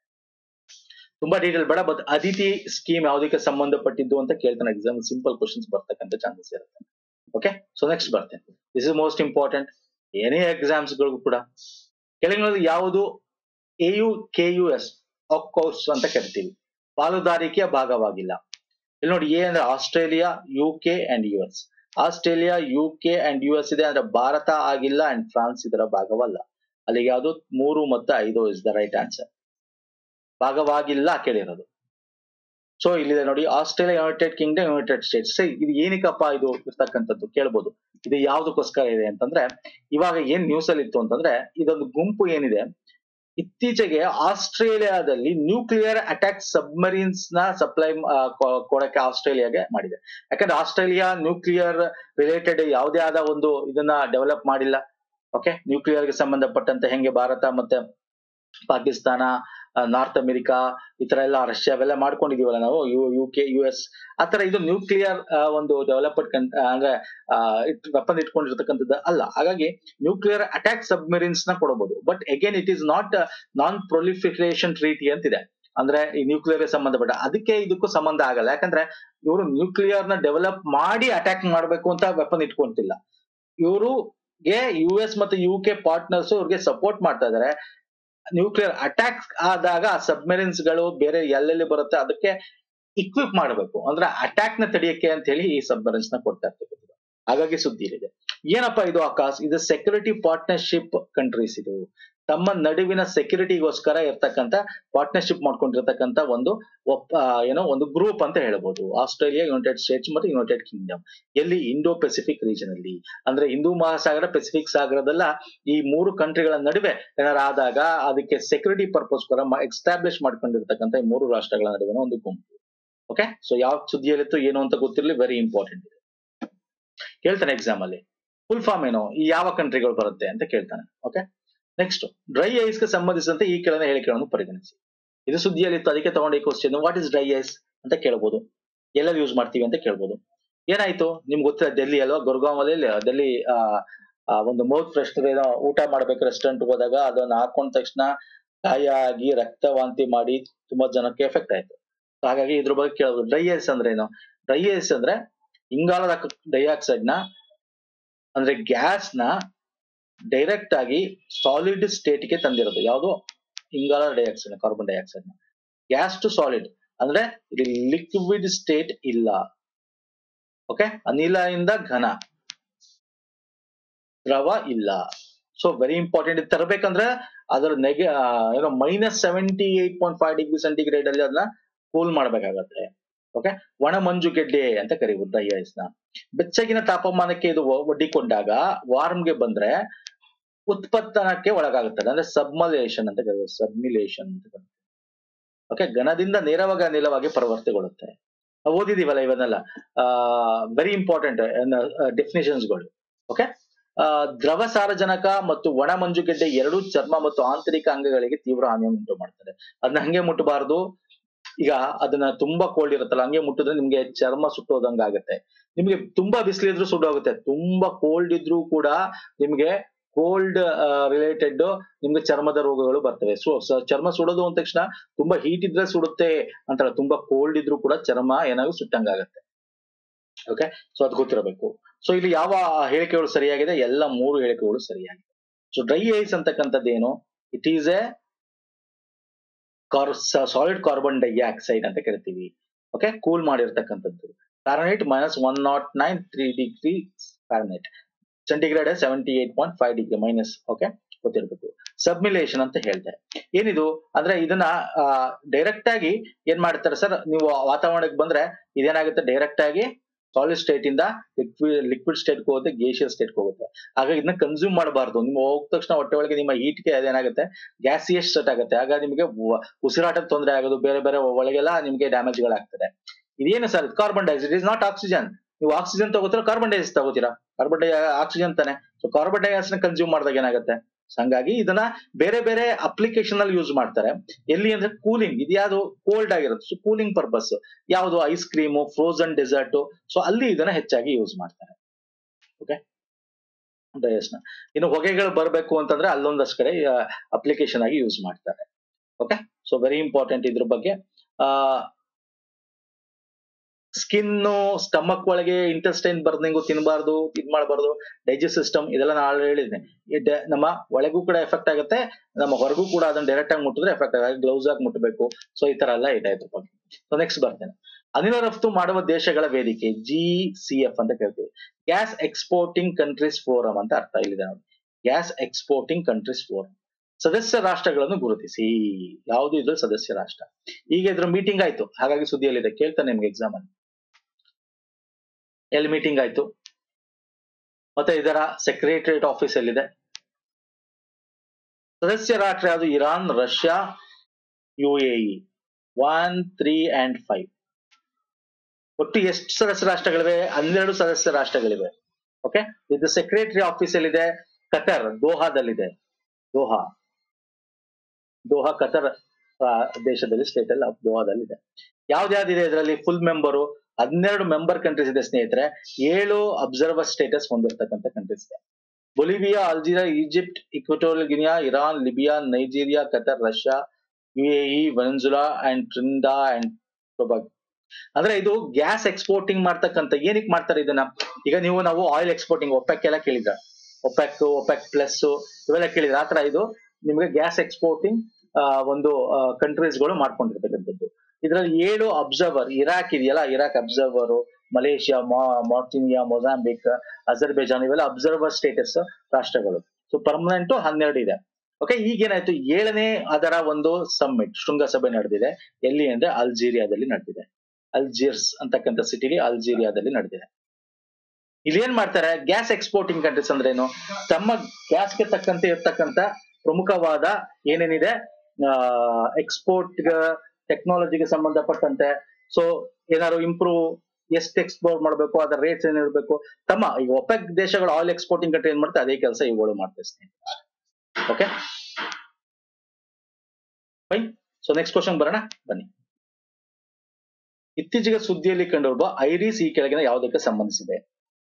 ತುಂಬಾ ಡೀಟೇಲ್ ಬೇಡ ಬಟ್ ಅದಿತಿ ಸ್ಕೀಮ್ ಯಾವುದಕ್ಕೆ ಸಂಬಂಧಪಟ್ಟಿದ್ದು ಅಂತ ಕೇಳ್ತಾನೆ ಎಕ್ಸಾಮ್ ಸಿಂಪಲ್ ಕ್ವಶನ್ಸ್ ಬರ್ತಕ್ಕಂಥ ಚಾನ್ಸಸ್ ಇರುತ್ತೆ ಓಕೆ ಸೊ ನೆಕ್ಸ್ಟ್ ಬರ್ತೇನೆ ದಿಸ್ ಇಸ್ ಮೋಸ್ಟ್ ಇಂಪಾರ್ಟೆಂಟ್ ಏನೇ ಎಕ್ಸಾಮ್ಸ್ ಗಳಿಗೂ ಕೂಡ ಕೆಳಗಿನಲ್ಲಿ ಯಾವುದು A U K U S AUKUS ಅಂತ ಕರಿತೀವಿ ಪಾಲುದಾರಿಕೆಯ ಭಾಗವಾಗಿಲ್ಲ ಇಲ್ಲಿ ನೋಡಿ ಎ ಅಂದ್ರೆ Australia U K and U S Australia U K and U S ಇದೆ ಅಂದ್ರೆ ಭಾರತ ಆಗಿಲ್ಲ ಅಂಡ್ ಫ್ರಾನ್ಸ್ ಇದರ ಭಾಗವಲ್ಲ ಅಲ್ಲಿಗೆ ಯಾವುದು ಮೂರು ಮತ್ತು ಐದು ಇಸ್ ದ ರೈಟ್ ಆನ್ಸರ್ ಭಾಗವಾಗಿಲ್ಲ ಕೇಳಿರೋದು ಸೊ ಇಲ್ಲಿದೆ ನೋಡಿ Australia United Kingdom United States ಸರಿ ಇದು ಏನಕ್ಕಪ್ಪ ಇದು ಇರ್ತಕ್ಕಂಥದ್ದು ಕೇಳ್ಬೋದು ಇದು ಯಾವ್ದಕ್ಕೋಸ್ಕರ ಇದೆ ಅಂತಂದ್ರೆ ಇವಾಗ ಏನ್ ನ್ಯೂಸ್ ಅಲ್ಲಿ ಇತ್ತು ಅಂತಂದ್ರೆ ಇದೊಂದು ಗುಂಪು ಏನಿದೆ ಇತ್ತೀಚೆಗೆ ಆಸ್ಟ್ರೇಲಿಯಾದಲ್ಲಿ ನ್ಯೂಕ್ಲಿಯರ್ ಅಟ್ಯಾಕ್ ಸಬ್ಮರೀನ್ಸ್ ನ ಸಪ್ಲೈ ಕೊಡಕ್ಕೆ ಆಸ್ಟ್ರೇಲಿಯಾಗೆ ಮಾಡಿದೆ ಯಾಕಂದ್ರೆ ಆಸ್ಟ್ರೇಲಿಯಾ ನ್ಯೂಕ್ಲಿಯರ್ ರಿಲೇಟೆಡ್ ಯಾವುದೇ ಆದ ಒಂದು ಇದನ್ನ ಡೆವಲಪ್ ಮಾಡಿಲ್ಲ ಓಕೆ ನ್ಯೂಕ್ಲಿಯರ್ ಗೆ ಸಂಬಂಧಪಟ್ಟಂತೆ ಹೆಂಗೆ ಭಾರತ ಮತ್ತೆ ಪಾಕಿಸ್ತಾನ ನಾರ್ತ್ ಅಮೆರಿಕಾ ಈ ತರ ಎಲ್ಲ ರಷ್ಯಾ ಅವೆಲ್ಲ ಮಾಡ್ಕೊಂಡಿದೀವಲ್ಲ ನಾವು U U K U S ಆ ತರ ಇದು ನ್ಯೂಕ್ಲಿಯರ್ ಒಂದು ಡೆವಲಪ್ಡ್ ಅಂದ್ರೆ ವೆಪನ್ ಇಟ್ಕೊಂಡಿರ್ತಕ್ಕಂಥದ್ದು ಅಲ್ಲ ಹಾಗಾಗಿ ನ್ಯೂಕ್ಲಿಯರ್ ಅಟ್ಯಾಕ್ ಸಬ್ಮೆರಿನ್ಸ್ ನ ಕೊಡಬಹುದು but again it is not non proliferation treaty ಅಂತಿದೆ ಅಂದ್ರೆ ಈ ನ್ಯೂಕ್ಲಿಯರ್ ಸಂಬಂಧಪಟ್ಟ ಅದಕ್ಕೆ ಇದಕ್ಕೂ ಸಂಬಂಧ ಆಗಲ್ಲ ಯಾಕಂದ್ರೆ ಇವರು ನ್ಯೂಕ್ಲಿಯರ್ ನ ಡೆವಲಪ್ ಮಾಡಿ ಅಟ್ಯಾಕ್ ಮಾಡ್ಬೇಕು ಅಂತ ವೆಪನ್ ಇಟ್ಕೊಂತಿಲ್ಲ ಇವರು ಗೆ ಯು ಎಸ್ ಮತ್ತು ಯು ಕೆ ಪಾರ್ಟ್ನರ್ಸ್ ಅವ್ರಿಗೆ ಸಪೋರ್ಟ್ ಮಾಡ್ತಾ ಇದಾರೆ ನ್ಯೂಕ್ಲಿಯರ್ ಅಟ್ಯಾಕ್ ಆದಾಗ ಆ ಸಬ್ಮೆರಿನ್ಸ್ ಗಳು ಬೇರೆ ಎಲ್ಲೆಲ್ಲಿ ಬರುತ್ತೆ ಅದಕ್ಕೆ ಇಕ್ವಿಪ್ ಮಾಡಬೇಕು ಅಂದ್ರೆ ಅಟ್ಯಾಕ್ ನ ತಡೆಯಕ್ಕೆ ಅಂತ ಹೇಳಿ ಈ ಸಬ್ಮೆರಿನ್ಸ್ ನ ಕೊಡ್ತಾ ಇರ್ತಕ್ಕಂಥದ್ದು ಹಾಗಾಗಿ ಸುದ್ದಿ ಇಲ್ಲಿದೆ ಏನಪ್ಪಾ ಇದು ಆಕಾಶ್ ಇದು ಸೆಕ್ಯೂರಿಟಿ ಪಾರ್ಟ್ನರ್ಶಿಪ್ ಕಂಟ್ರೀಸ್ ಇದು ತಮ್ಮ ನಡುವಿನ ಸೆಕ್ಯೂರಿಟಿಗೋಸ್ಕರ ಇರ್ತಕ್ಕಂತ ಪಾರ್ಟ್ನರ್ಶಿಪ್ ಮಾಡ್ಕೊಂಡಿರ್ತಕ್ಕಂತ ಒಂದು ಒಪ್ಪ ಆ, ಏನೋ ಒಂದು ಗ್ರೂಪ್ ಅಂತ ಹೇಳ್ಬೋದು ಆಸ್ಟ್ರೇಲಿಯಾ ಯುನೈಟೆಡ್ ಸ್ಟೇಟ್ಸ್ ಮತ್ತು ಯುನೈಟೆಡ್ ಕಿಂಗ್ಡಮ್ ಎಲ್ಲಿ ಇಂಡೋ ಪೆಸಿಫಿಕ್ ರೀಜನ್ ಅಲ್ಲಿ ಅಂದ್ರೆ ಹಿಂದೂ ಮಹಾಸಾಗರ ಪೆಸಿಫಿಕ್ ಸಾಗರದಲ್ಲ ಈ ಮೂರು ಕಂಟ್ರಿಗಳ ನಡುವೆ ಏನಾರ ಆದಾಗ ಅದಕ್ಕೆ ಸೆಕ್ಯೂರಿಟಿ ಪರ್ಪಸ್ಗೋಸ್ಕರ ಎಸ್ಟಾಬ್ಲಿಷ್ ಮಾಡ್ಕೊಂಡಿರ್ತಕ್ಕಂಥ ಈ ಮೂರು ರಾಷ್ಟ್ರಗಳ ನಡುವಿನ ಒಂದು ಗುಂಪು ಓಕೆ ಸೊ ಯಾವ ಸುದ್ದಿಯಲ್ಲಿತ್ತು ಏನು ಅಂತ ಗೊತ್ತಿರಲಿ ವೆರಿ ಇಂಪಾರ್ಟೆಂಟ್ ಇದೆ ಕೇಳ್ತಾನೆ ಎಕ್ಸಾಮ್ ಅಲ್ಲಿ ಫುಲ್ ಫಾರ್ಮ್ ಏನು ಈ ಯಾವ ಕಂಟ್ರಿಗಳು ಬರುತ್ತೆ ಅಂತ ಕೇಳ್ತಾನೆ ಓಕೆ ನೆಕ್ಸ್ಟ್ ಡ್ರೈ ಐಸ್ ಗೆ ಸಂಬಂಧಿಸಿದಂತೆ ಈ ಕೆಳಗಿನ ಹೇಳಿಕೆಗಳನ್ನು ಪರಿಗಣಿಸಿ ಇದು ಸುದ್ದಿಯಲ್ಲಿತ್ತು ಅದಕ್ಕೆ ತಗೊಂಡು ಈ question what is dry ice ಅಂತ ಕೇಳ್ಬೋದು ಎಲ್ಲೆಲ್ಲಿ ಯೂಸ್ ಮಾಡ್ತೀವಿ ಅಂತ ಕೇಳ್ಬೋದು ಏನಾಯ್ತು ನಿಮ್ಗೆ ಗೊತ್ತಿಲ್ಲ ಡೆಲ್ಲಿ ಅಲ್ವಾ ಗುರ್ಗಾಂವ್ ಅಲ್ಲಿ ಡೆಲ್ಲಿ ಆ, ಆ ಒಂದು ಮೌತ್ ಫ್ರೆಶ್ ಏನೋ ಊಟ ಮಾಡ್ಬೇಕು ರೆಸ್ಟೋರೆಂಟ್ ಹೋದಾಗ ಅದನ್ನ ಹಾಕೊಂಡ ತಕ್ಷಣ ಗಾಯ ಆಗಿ ರಕ್ತ ವಾಂತಿ ಮಾಡಿ ತುಂಬಾ ಜನಕ್ಕೆ ಎಫೆಕ್ಟ್ ಆಯ್ತು So ಹಾಗಾಗಿ ಇದ್ರ ಬಗ್ಗೆ ಕೇಳೋದು ಡ್ರೈ ಐಸ್ ಅಂದ್ರೆ ಏನು ಡ್ರೈ ಐಸ್ ಅಂದ್ರೆ ಇಂಗಾಲದ ಡೈಆಕ್ಸೈಡ್ ನ ಅಂದ್ರೆ ಗ್ಯಾಸ್ ನ ಡೈರೆಕ್ಟ್ ಆಗಿ ಸಾಲಿಡ್ ಸ್ಟೇಟ್ ಗೆ ತಂದಿರೋದು ಯಾವುದು ಇಂಗಾಲ ಡೈಆಕ್ಸೈಡ್ ಕಾರ್ಬನ್ ಡೈಆಕ್ಸೈಡ್ ನ ಗ್ಯಾಸ್ ಟು ಸಾಲಿಡ್ ಅಂದ್ರೆ ಇಲ್ಲಿ ಲಿಕ್ವಿಡ್ ಸ್ಟೇಟ್ ಇಲ್ಲ ಓಕೆ ಅನಿಲ ಇಂದ ಘನ ದ್ರವ ಇಲ್ಲ ಸೊ ವೆರಿ ಇಂಪಾರ್ಟೆಂಟ್ ಇದು ತರಬೇಕಂದ್ರೆ ಅದರ ನೆಗೆ ಆ, ಏನೋ minus seventy eight point five degree centigrade ಅಲ್ಲಿ ಅದನ್ನ ಕೂಲ್ ಮಾಡ್ಬೇಕಾಗತ್ತೆ ಓಕೆ ಒಣ ಮಂಜುಗೆಡ್ಡೆ ಅಂತ ಕರೀಬಹುದು ಡ್ರೈ ಐಸ್ ನ ಬೆಚ್ಚಗಿನ ತಾಪಮಾನಕ್ಕೆ ಇದು ಒ- ಒಡ್ಡಿಕೊಂಡಾಗ warm ಗೆ ಬಂದ್ರೆ ಉತ್ಪತ್ತನಕ್ಕೆ ಒಳಗಾಗುತ್ತದೆ ಅಂದ್ರೆ ಸಬ್ಮಲೇಷನ್ ಅಂತ ಕರೀತಾರೆ ಸಬ್ಮಿಲೇಷನ್ ಅಂತ ಕರೀತಾರೆ ಓಕೆ ಘನದಿಂದ ನೇರವಾಗಿ ಅನಿಲವಾಗಿ ಪರಿವರ್ತನೆಗೊಳ್ಳುತ್ತೆ ನಾವು ಓದಿದೀವಲ್ಲ ಇವನ್ನೆಲ್ಲ ವೆರಿ ಇಂಪಾರ್ಟೆಂಟ್ ಡೆಫಿನೇಷನ್ಸ್ಗಳು ಓಕೆ ದ್ರವ ಸಾರಜನಕ ಮತ್ತು ಒಣ ಮಂಜುಗೆಡ್ಡೆ ಎರಡೂ ಚರ್ಮ ಮತ್ತು ಆಂತರಿಕ ಅಂಗಗಳಿಗೆ ತೀವ್ರ ಹಾನಿಯನ್ನು ಉಂಟು ಮಾಡ್ತಾರೆ ಅದನ್ನ ಹಂಗೆ ಮುಟ್ಟಬಾರ್ದು ಈಗ ಅದನ್ನ ತುಂಬಾ ಕೋಲ್ಡ್ ಇರುತ್ತಲ್ಲ ಹಂಗೆ ಮುಟ್ಟಿದ್ರೆ ನಿಮ್ಗೆ ಚರ್ಮ ಸುಟ್ಟೋದಂಗ ಆಗುತ್ತೆ ನಿಮ್ಗೆ ತುಂಬಾ ಬಿಸಿಲಿದ್ರು ಸುಡೋಗುತ್ತೆ ತುಂಬಾ ಕೋಲ್ಡ್ ಇದ್ರೂ ಕೂಡ ನಿಮ್ಗೆ ಕೋಲ್ಡ್ ರಿಲೇಟೆಡ್ ನಿಮ್ಗೆ ಚರ್ಮದ ರೋಗಗಳು ಬರ್ತವೆ ಸೊ ಚರ್ಮ ಸುಡೋದು ಅಂದ ತಕ್ಷಣ ತುಂಬಾ ಹೀಟ್ ಇದ್ರೆ ಸುಡುತ್ತೆ ಅಂತಾರೆ ತುಂಬಾ ಕೋಲ್ಡ್ ಇದ್ರೂ ಕೂಡ ಚರ್ಮ ಏನಾದ್ರು ಸುಟ್ಟಂಗಾಗತ್ತೆ ಓಕೆ ಸೊ ಅದು ಗೊತ್ತಿರಬೇಕು ಸೊ ಇಲ್ಲಿ ಯಾವ ಹೇಳಿಕೆಗಳು ಸರಿಯಾಗಿದೆ ಎಲ್ಲ ಮೂರು ಹೇಳಿಕೆಗಳು ಸರಿಯಾಗಿದೆ ಸೊ ಡ್ರೈ ಐಸ್ ಅಂತಕ್ಕಂಥದ್ದು ಏನು it is a solid carbon dioxide ಅಂತ ಕರಿತೀವಿ ಓಕೆ ಕೂಲ್ ಮಾಡಿರ್ತಕ್ಕಂಥದ್ದು fahrenheit minus one nought nine three degree fahrenheit centigrade seventy eight point five degree minus okay ಗೊತ್ತಿರಬೇಕು ಸಬ್ಮಿಲೇಷನ್ ಅಂತ ಹೇಳ್ತಾರೆ ಏನಿದು ಅಂದ್ರೆ ಇದನ್ನ ಡೈರೆಕ್ಟ್ ಆಗಿ ಏನ್ ಮಾಡ್ತಾರೆ ಸರ್ ನೀವು ವಾತಾವರಣಕ್ಕೆ ಬಂದ್ರೆ ಇದೇನಾಗುತ್ತೆ ಡೈರೆಕ್ಟ್ ಆಗಿ ಸಾಲಿಡ್ ಸ್ಟೇಟ್ ಇಂದ ಲಿಕ್ವಿಡ್ ಲಿಕ್ವಿಡ್ ಸ್ಟೇಟ್ ಹೋಗುತ್ತೆ ಗೇಷಿಯಸ್ ಸ್ಟೇಟ್ ಹೋಗುತ್ತೆ ಹಾಗಾಗಿ ಇದನ್ನ ಕನ್ಸ್ಯೂಮ್ ಮಾಡಬಾರ್ದು ನೀವು ಹೋದ ತಕ್ಷಣ ಹೊಟ್ಟೆ ಒಳಗೆ ನಿಮ್ಮ heat ಗೆ ಅದೇನಾಗುತ್ತೆ ಗ್ಯಾಸಿಯಸ್ ಸ್ಟಾರ್ಟ್ ಆಗುತ್ತೆ ಆಗ ನಿಮಗೆ ವ- ಉಸಿರಾಟಕ್ಕೆ ತೊಂದರೆ ಆಗೋದು ಬೇರೆ ಬೇರೆ ಒಳಗೆಲ್ಲ ನಿಮಗೆ ಡ್ಯಾಮೇಜ್ ಗಳಾಗ್ತದೆ ಇದೇನು sir carbon dioxide is not oxygen ನೀವು ಆಕ್ಸಿಜನ್ ತಗೋತೀರಾ ಕಾರ್ಬನ್ ಡೈಆಕ್ಸೈಡ್ ತಗೋತೀರಾ ಕಾರ್ಬನ್ ಡೈ ಆಕ್ಸಿಜನ್ ತಾನೆ ಸೊ ಕಾರ್ಬನ್ ಡೈಆಕ್ಸೈಡ್ ಕನ್ಸ್ಯೂಮ್ ಮಾಡಿದಾಗ ಏನಾಗುತ್ತೆ So ಹಂಗಾಗಿ ಇದನ್ನ ಬೇರೆ ಬೇರೆ ಅಪ್ಲಿಕೇಶನ್ ಅಲ್ಲಿ ಯೂಸ್ ಮಾಡ್ತಾರೆ ಎಲ್ಲಿ ಅಂದ್ರೆ ಕೂಲಿಂಗ್ ಇದು ಯಾವುದು ಕೋಲ್ಡ್ ಆಗಿರುತ್ತೆ ಸೊ ಕೂಲಿಂಗ್ ಪರ್ಪಸ್ ಯಾವುದು ice cream frozen dessert so ಅಲ್ಲಿ ಇದನ್ನ ಹೆಚ್ಚಾಗಿ ಯೂಸ್ ಮಾಡ್ತಾರೆ ಓಕೆ ಡಯಸ್ನ ಇನ್ನು ಹೊಗೆಗಳು ಬರಬೇಕು ಅಂತಂದ್ರೆ ಅಲ್ಲೊಂದಷ್ಟು ಕಡೆ ಅಪ್ಲಿಕೇಶನ್ ಆಗಿ ಯೂಸ್ ಮಾಡ್ತಾರೆ ಓಕೆ ಸೊ ವೆರಿ ಇಂಪಾರ್ಟೆಂಟ್ ಇದ್ರ ಬಗ್ಗೆ ಆ ಸ್ಕಿನ್ ಸ್ಟಮಕ್ ಒಳಗೆ ಇಂಟೆಸ್ಟೈನ್ ಬರ್ನಿಂಗು ತಿನ್ನಬಾರ್ದು ಇದ್ ಮಾಡಬಾರ್ದು ಡೈಜೆಸ್ಟ್ ಸಿಸ್ಟಮ್ ಇದೆಲ್ಲ ನಾನು ಆಲ್ರೆಡಿ ಹೇಳಿದ್ದೇನೆ ಈ ಡ- ನಮ್ಮ ಒಳಗೂ ಕೂಡ ಎಫೆಕ್ಟ್ ಆಗುತ್ತೆ ನಮ್ಮ ಹೊರಗೂ ಕೂಡ ಅದನ್ನ ಡೈರೆಕ್ಟ್ ಆಗಿ ಮುಟ್ಟಿದ್ರೆ ಎಫೆಕ್ಟ್ ಆಗುತ್ತೆ ಗ್ಲೌಸ್ ಆಗಿ ಮುಟ್ಟಬೇಕು ಸೊ ಈ ತರ ಎಲ್ಲ ಇದೆ ಇದ್ರ ಬಗ್ಗೆ ಸೊ ನೆಕ್ಸ್ಟ್ ಬರ್ತೇನೆ ಅನಿಲ ರಫ್ತು ಮಾಡುವ ದೇಶಗಳ ವೇದಿಕೆ ಜಿ ಸಿ ಎಫ್ ಅಂತ ಕೇಳ್ತೀವಿ ಗ್ಯಾಸ್ ಎಕ್ಸ್ಪೋರ್ಟಿಂಗ್ ಕಂಟ್ರೀಸ್ ಫೋರಂ ಅಂತ ಅರ್ಥ ಇಲ್ಲಿದೆ ನೋಡಿ ಗ್ಯಾಸ್ ಎಕ್ಸ್ಪೋರ್ಟಿಂಗ್ ಕಂಟ್ರೀಸ್ ಫೋರಂ ಸದಸ್ಯ ರಾಷ್ಟ್ರಗಳನ್ನು ಗುರುತಿಸಿ ಯಾವುದು ಇದ್ರಲ್ಲಿ ಸದಸ್ಯ ರಾಷ್ಟ್ರ ಈಗ ಇದ್ರ ಮೀಟಿಂಗ್ ಆಯ್ತು ಹಾಗಾಗಿ ಸುದ್ದಿಯಲ್ಲಿದೆ ಕೇಳ್ತಾನೆ ನಿಮ್ಗೆ ಎಕ್ಸಾಮ್ ಅಲ್ಲಿ ಎಲ್ಲಿ ಮೀಟಿಂಗ್ ಆಯ್ತು ಮತ್ತೆ ಇದರ ಸೆಕ್ರೆಟರಿಯೇಟ್ ಆಫೀಸ್ ಎಲ್ಲಿದೆ ಸದಸ್ಯ ರಾಷ್ಟ್ರ ಯಾವುದು Iran Russia U A one three and five ಒಟ್ಟು ಎಷ್ಟು ಸದಸ್ಯ ರಾಷ್ಟ್ರಗಳಿವೆ ಹನ್ನೆರಡು ಸದಸ್ಯ ರಾಷ್ಟ್ರಗಳಿವೆ ಓಕೆ ಇದು ಸೆಕ್ರೆಟರಿ ಆಫೀಸ್ ಎಲ್ಲಿದೆ ಕತರ್ ದೋಹಾದಲ್ಲಿದೆ ದೋಹಾ ದೋಹಾ ಕತರ್ ಆ, ದೇಶದಲ್ಲಿ ಸ್ಟೇಟ್ ಅಲ್ಲಿ ದೋಹಾದಲ್ಲಿದೆ ಯಾವ್ದ್ಯಾವ್ದಿದೆ ಇದರಲ್ಲಿ ಫುಲ್ ಮೆಂಬರು ಹನ್ನೆರಡು ಮೆಂಬರ್ ಕಂಟ್ರೀಸ್ ಇದೆ ಸ್ನೇಹಿತರೆ ಏಳು ಅಬ್ಸರ್ವರ್ ಸ್ಟೇಟಸ್ ಹೊಂದಿರತಕ್ಕಂಥ ಕಂಟ್ರೀಸ್ ಇದೆ Bolivia Algeria Egypt Equatorial Guinea Iran Libya Nigeria Qatar Russia UAE Venezuela and Trinidad and Tobago ಅಂದ್ರೆ ಇದು ಗ್ಯಾಸ್ ಎಕ್ಸ್ಪೋರ್ಟಿಂಗ್ ಮಾಡ್ತಕ್ಕಂಥ ಏನಕ್ಕೆ ಮಾಡ್ತಾರೆ ಇದನ್ನ ಈಗ ನೀವು ನಾವು ಆಯಿಲ್ ಎಕ್ಸ್ಪೋರ್ಟಿಂಗ್ ಒಪೆಕ್ ಎಲ್ಲ ಕೇಳಿದ್ರ ಒಪೆಕ್ ಒಪೆಕ್ ಪ್ಲಸ್ ಇವೆಲ್ಲ ಕೇಳಿದ್ರ ಆತರ ಇದು ನಿಮ್ಗೆ ಗ್ಯಾಸ್ ಎಕ್ಸ್ಪೋರ್ಟಿಂಗ್ ಒಂದು ಕಂಟ್ರೀಸ್ ಗಳು ಮಾಡ್ಕೊಂಡಿರ್ತಕ್ಕಂಥದ್ದು ಇದರಲ್ಲಿ ಏಳು ಅಬ್ಸರ್ವರ್ ಇರಾಕ್ ಇದೆಯಲ್ಲ Iraq observer Malaysia Mauritania Mozambique Azerbaijan ಇವೆಲ್ಲ ಅಬ್ಸರ್ವರ್ ಸ್ಟೇಟಸ್ ರಾಷ್ಟ್ರಗಳು ಸೊ ಪರ್ಮನೆಂಟ್ ಹನ್ನೆರಡು ಇದೆ ಓಕೆ ಈಗೇನಾಯ್ತು ಏಳನೇ ಅದರ ಒಂದು ಸಮ್ಮಿಟ್ ಶೃಂಗಸಭೆ ನಡೆದಿದೆ ಎಲ್ಲಿ ಅಂದ್ರೆ ಅಲ್ಜೀರಿಯಾದಲ್ಲಿ ನಡೆದಿದೆ ಅಲ್ಜಿಯರ್ಸ್ ಅಂತಕ್ಕಂಥ ಸಿಟಿಲಿ ಅಲ್ಜೀರಿಯಾದಲ್ಲಿ ನಡೆದಿದೆ ಇಲ್ಲಿ ಏನ್ ಮಾಡ್ತಾರೆ ಗ್ಯಾಸ್ ಎಕ್ಸ್ಪೋರ್ಟಿಂಗ್ ಕಂಟ್ರೀಸ್ ಅಂದ್ರೆ ಏನು ತಮ್ಮ ಗ್ಯಾಸ್ಗೆ ತಕ್ಕಂತೆ ಇರ್ತಕ್ಕಂತ ಪ್ರಮುಖವಾದ ಏನೇನಿದೆ ಎಕ್ಸ್ಪೋರ್ಟ್ ಟೆಕ್ನಾಲಜಿಗೆ ಸಂಬಂಧಪಟ್ಟಂತೆ ಸೊ ಏನಾದ್ರು ಇಂಪ್ರೂವ್ ಎಷ್ಟು ಎಕ್ಸ್ಪೋರ್ಟ್ ಮಾಡಬೇಕು ಅದರ ರೇಟ್ಸ್ ಏನಿರಬೇಕು ತಮ್ಮ ಈಗ ಒಪೆಕ್ ದೇಶಗಳು ಆಯಿಲ್ ಎಕ್ಸ್ಪೋರ್ಟಿಂಗ್ ಕಂಟ್ರಿ ಏನ್ ಮಾಡ್ತಾರೆ ಅದೇ ಕೆಲಸ ಇವುಗಳು ಮಾಡ್ತಾರೆ okay fine so next question ಬರೋಣ ಬನ್ನಿ ಇತ್ತೀಚೆಗೆ ಸುದ್ದಿಯಲ್ಲಿ ಕಂಡುಬರುವ ಐರಿಸ್ ಈ ಕೆಳಗಿನ ಯಾವುದಕ್ಕೆ ಸಂಬಂಧಿಸಿದೆ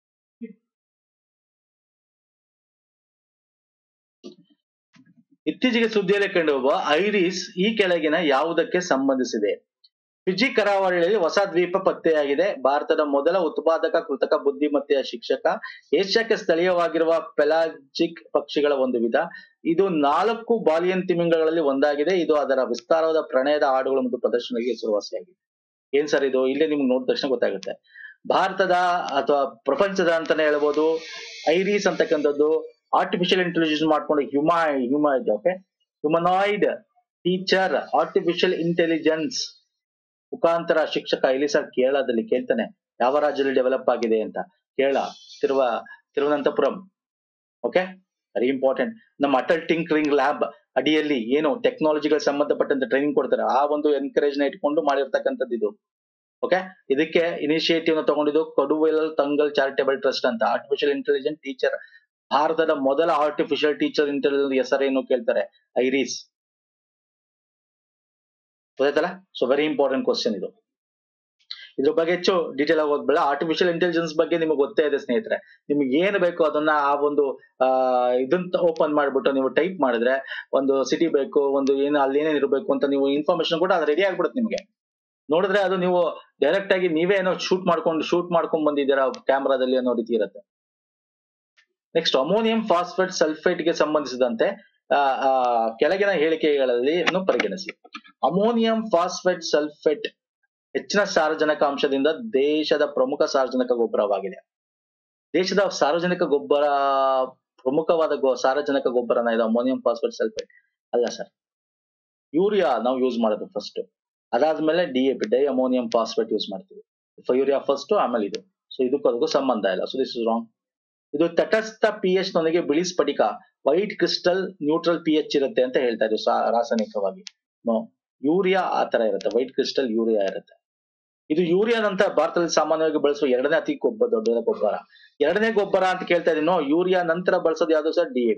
ಇತ್ತೀಚೆಗೆ ಸುದ್ದಿಯಲ್ಲಿ ಕಂಡುಬರುವ ಐರಿಸ್ ಈ ಕೆಳಗಿನ ಯಾವುದಕ್ಕೆ ಸಂಬಂಧಿಸಿದೆ ಫಿಜಿ ಕರಾವಳಿಯಲ್ಲಿ ಹೊಸ ದ್ವೀಪ ಪತ್ತೆಯಾಗಿದೆ ಭಾರತದ ಮೊದಲ ಉತ್ಪಾದಕ ಕೃತಕ ಬುದ್ಧಿಮತ್ತೆಯ ಶಿಕ್ಷಕ ಏಷ್ಯಾಕ್ಕೆ ಸ್ಥಳೀಯವಾಗಿರುವ ಪೆಲಾಜಿಕ್ ಪಕ್ಷಿಗಳ ಒಂದು ವಿಧ ಇದು ನಾಲ್ಕು ಬಾಲಿಯನ್ ತಿಮಿಂಗಗಳಲ್ಲಿ ಒಂದಾಗಿದೆ ಇದು ಅದರ ವಿಸ್ತಾರವಾದ ಪ್ರಣಯದ ಹಾಡುಗಳು ಮತ್ತು ಪ್ರದರ್ಶನಕ್ಕೆ ಹೆಸರುವಾಸಿಯಾಗಿದೆ ಏನ್ ಸರ್ ಇದು ಇಲ್ಲೇ ನಿಮ್ಗೆ ನೋಡಿದ ತಕ್ಷಣ ಗೊತ್ತಾಗುತ್ತೆ ಭಾರತದ ಅಥವಾ ಪ್ರಪಂಚದ ಅಂತಾನೆ ಹೇಳ್ಬೋದು ಐರಿಸ್ ಅಂತಕ್ಕಂಥದ್ದು ಆರ್ಟಿಫಿಷಿಯಲ್ ಇಂಟೆಲಿಜೆನ್ಸ್ ಮಾಡ್ಕೊಂಡು ಹ್ಯೂಮಾ ಹ್ಯೂಮಾ ಇದೆ okay humanoid teacher artificial intelligence ಮುಖಾಂತರ ಶಿಕ್ಷಕ ಇಲ್ಲಿ ಸರ್ ಕೇರಳದಲ್ಲಿ ಕೇಳ್ತಾನೆ ಯಾವ ರಾಜ್ಯದಲ್ಲಿ ಡೆವಲಪ್ ಆಗಿದೆ ಅಂತ ಕೇರಳ ತಿರುವ ತಿರುವನಂತಪುರಂ ಓಕೆ ವೆರಿ ಇಂಪಾರ್ಟೆಂಟ್ ನಮ್ಮ ಅಟಲ್ ಟಿಂಕರಿಂಗ್ ಲ್ಯಾಬ್ ಅಡಿಯಲ್ಲಿ ಏನು ಟೆಕ್ನಾಲಜಿಗಳು ಸಂಬಂಧಪಟ್ಟಂತೆ ಟ್ರೈನಿಂಗ್ ಕೊಡ್ತಾರೆ ಆ ಒಂದು ಎನ್ಕರೇಜ್ ನ ಇಟ್ಕೊಂಡು ಮಾಡಿರ್ತಕ್ಕಂಥದ್ದು ಇದು ಓಕೆ ಇದಕ್ಕೆ ಇನಿಷಿಯೇಟಿವ್ ನ ತಗೊಂಡಿದ್ದು ಕಡುವೆಲ್ ತಂಗಲ್ ಚಾರಿಟೇಬಲ್ ಟ್ರಸ್ಟ್ ಅಂತ ಆರ್ಟಿಫಿಷಿಯಲ್ ಇಂಟೆಲಿಜೆಂಟ್ ಟೀಚರ್ ಭಾರತದ ಮೊದಲ ಆರ್ಟಿಫಿಷಿಯಲ್ ಟೀಚರ್ ಇಂಟೆಲಿಜೆನ್ಸ್ ಹೆಸರೇನು ಕೇಳ್ತಾರೆ ಐರಿಸ್ ಗೊತ್ತಾಯ್ತಲ್ಲ ಸೊ ವೆರಿ ಇಂಪಾರ್ಟೆಂಟ್ ಕ್ವಶನ್ ಇದು ಇದ್ರ ಬಗ್ಗೆ ಹೆಚ್ಚು ಡೀಟೇಲ್ ಆಗಿ ಓದ್ಬೇಡ ಆರ್ಟಿಫಿಷಿಯಲ್ ಇಂಟೆಲಿಜೆನ್ಸ್ ಬಗ್ಗೆ ನಿಮಗೆ ಗೊತ್ತೇ ಇದೆ ಸ್ನೇಹಿತರೆ ನಿಮ್ಗೆ ಏನು ಬೇಕು ಅದನ್ನ ಆ ಒಂದು ಆ ಇದನ್ನ ಓಪನ್ ಮಾಡ್ಬಿಟ್ಟು ನೀವು ಟೈಪ್ ಮಾಡಿದ್ರೆ ಒಂದು ಸಿಟಿ ಬೇಕು ಒಂದು ಏನು ಅಲ್ಲಿ ಏನೇನು ಇರಬೇಕು ಅಂತ ನೀವು ಇನ್ಫಾರ್ಮೇಶನ್ ಕೂಡ ಅದು ರೆಡಿ ಆಗ್ಬಿಡುತ್ತೆ ನಿಮಗೆ ನೋಡಿದ್ರೆ ಅದು ನೀವು ಡೈರೆಕ್ಟ್ ಆಗಿ ನೀವೇ ಏನೋ ಶೂಟ್ ಮಾಡ್ಕೊಂಡು ಶೂಟ್ ಮಾಡ್ಕೊಂಡ್ ಬಂದಿದ್ದೀರಾ ಕ್ಯಾಮ್ರಾದಲ್ಲಿ ಅನ್ನೋ ರೀತಿ ಇರುತ್ತೆ ನೆಕ್ಸ್ಟ್ ಅಮೋನಿಯಂ ಫಾಸ್ಫೇಟ್ ಸಲ್ಫೇಟ್ ಗೆ ಸಂಬಂಧಿಸಿದಂತೆ ಆ, ಆ, ಕೆಳಗಿನ ಹೇಳಿಕೆಗಳಲ್ಲಿ ಪರಿಗಣಿಸಿ ಅಮೋನಿಯಂ ಫಾಸ್ಫೇಟ್ ಸಲ್ಫೇಟ್ ಹೆಚ್ಚಿನ ಸಾರಜನಕ ಅಂಶದಿಂದ ದೇಶದ ಪ್ರಮುಖ ಸಾರ್ವಜನಿಕ ಗೊಬ್ಬರವಾಗಿದೆ ದೇಶದ ಸಾರ್ವಜನಿಕ ಗೊಬ್ಬರ ಪ್ರಮುಖವಾದ ಗೊ ಸಾರಜನಕ ಗೊಬ್ಬರನ ಇದು ಅಮೋನಿಯಂ ಫಾಸ್ಫೇಟ್ ಸಲ್ಫೇಟ್ ಅಲ್ಲ ಸರ್ ಯೂರಿಯಾ ನಾವು ಯೂಸ್ ಮಾಡೋದು ಫಸ್ಟ್ ಅದಾದ್ಮೇಲೆ D A P diammonium phosphate use ಮಾಡ್ತೀವಿ ಯೂರಿಯಾ ಫಸ್ಟ್ ಆಮೇಲೆ ಇದು ಸೊ ಇದಕ್ಕೂ ಅದಕ್ಕೂ ಸಂಬಂಧ ಇಲ್ಲ ಸೊ ದಿಸ್ ಇಸ್ ರಾಂಗ್ ಇದು ತಟಸ್ಥ ಪಿ ಎಚ್ ನೊಂದಿಗೆ ಬಿಳಿ ಸ್ಫಟಿಕ white crystal neutral P H ಇರುತ್ತೆ ಅಂತ ಹೇಳ್ತಾ ಇದ್ರು ಸಾ- ರಾಸಾಯನಿಕವಾಗಿ ನೋ ಯೂರಿಯಾ ಆ ತರ ಇರುತ್ತೆ ವೈಟ್ ಕ್ರಿಸ್ಟಲ್ ಯೂರಿಯಾ ಇರುತ್ತೆ ಇದು ಯೂರಿಯಾ ನಂತರ ಭಾರತದಲ್ಲಿ ಸಾಮಾನ್ಯವಾಗಿ ಬಳಸುವ ಎರಡನೇ ಅತಿ ಗೊಬ್ಬ ದೊಡ್ಡ ಗೊಬ್ಬರ ಎರಡನೇ ಗೊಬ್ಬರ ಅಂತ ಕೇಳ್ತಾ ಇದೀನಿ ನೋ ಯೂರಿಯಾ ನಂತರ ಬಳಸೋದು ಯಾವ್ದು sir D A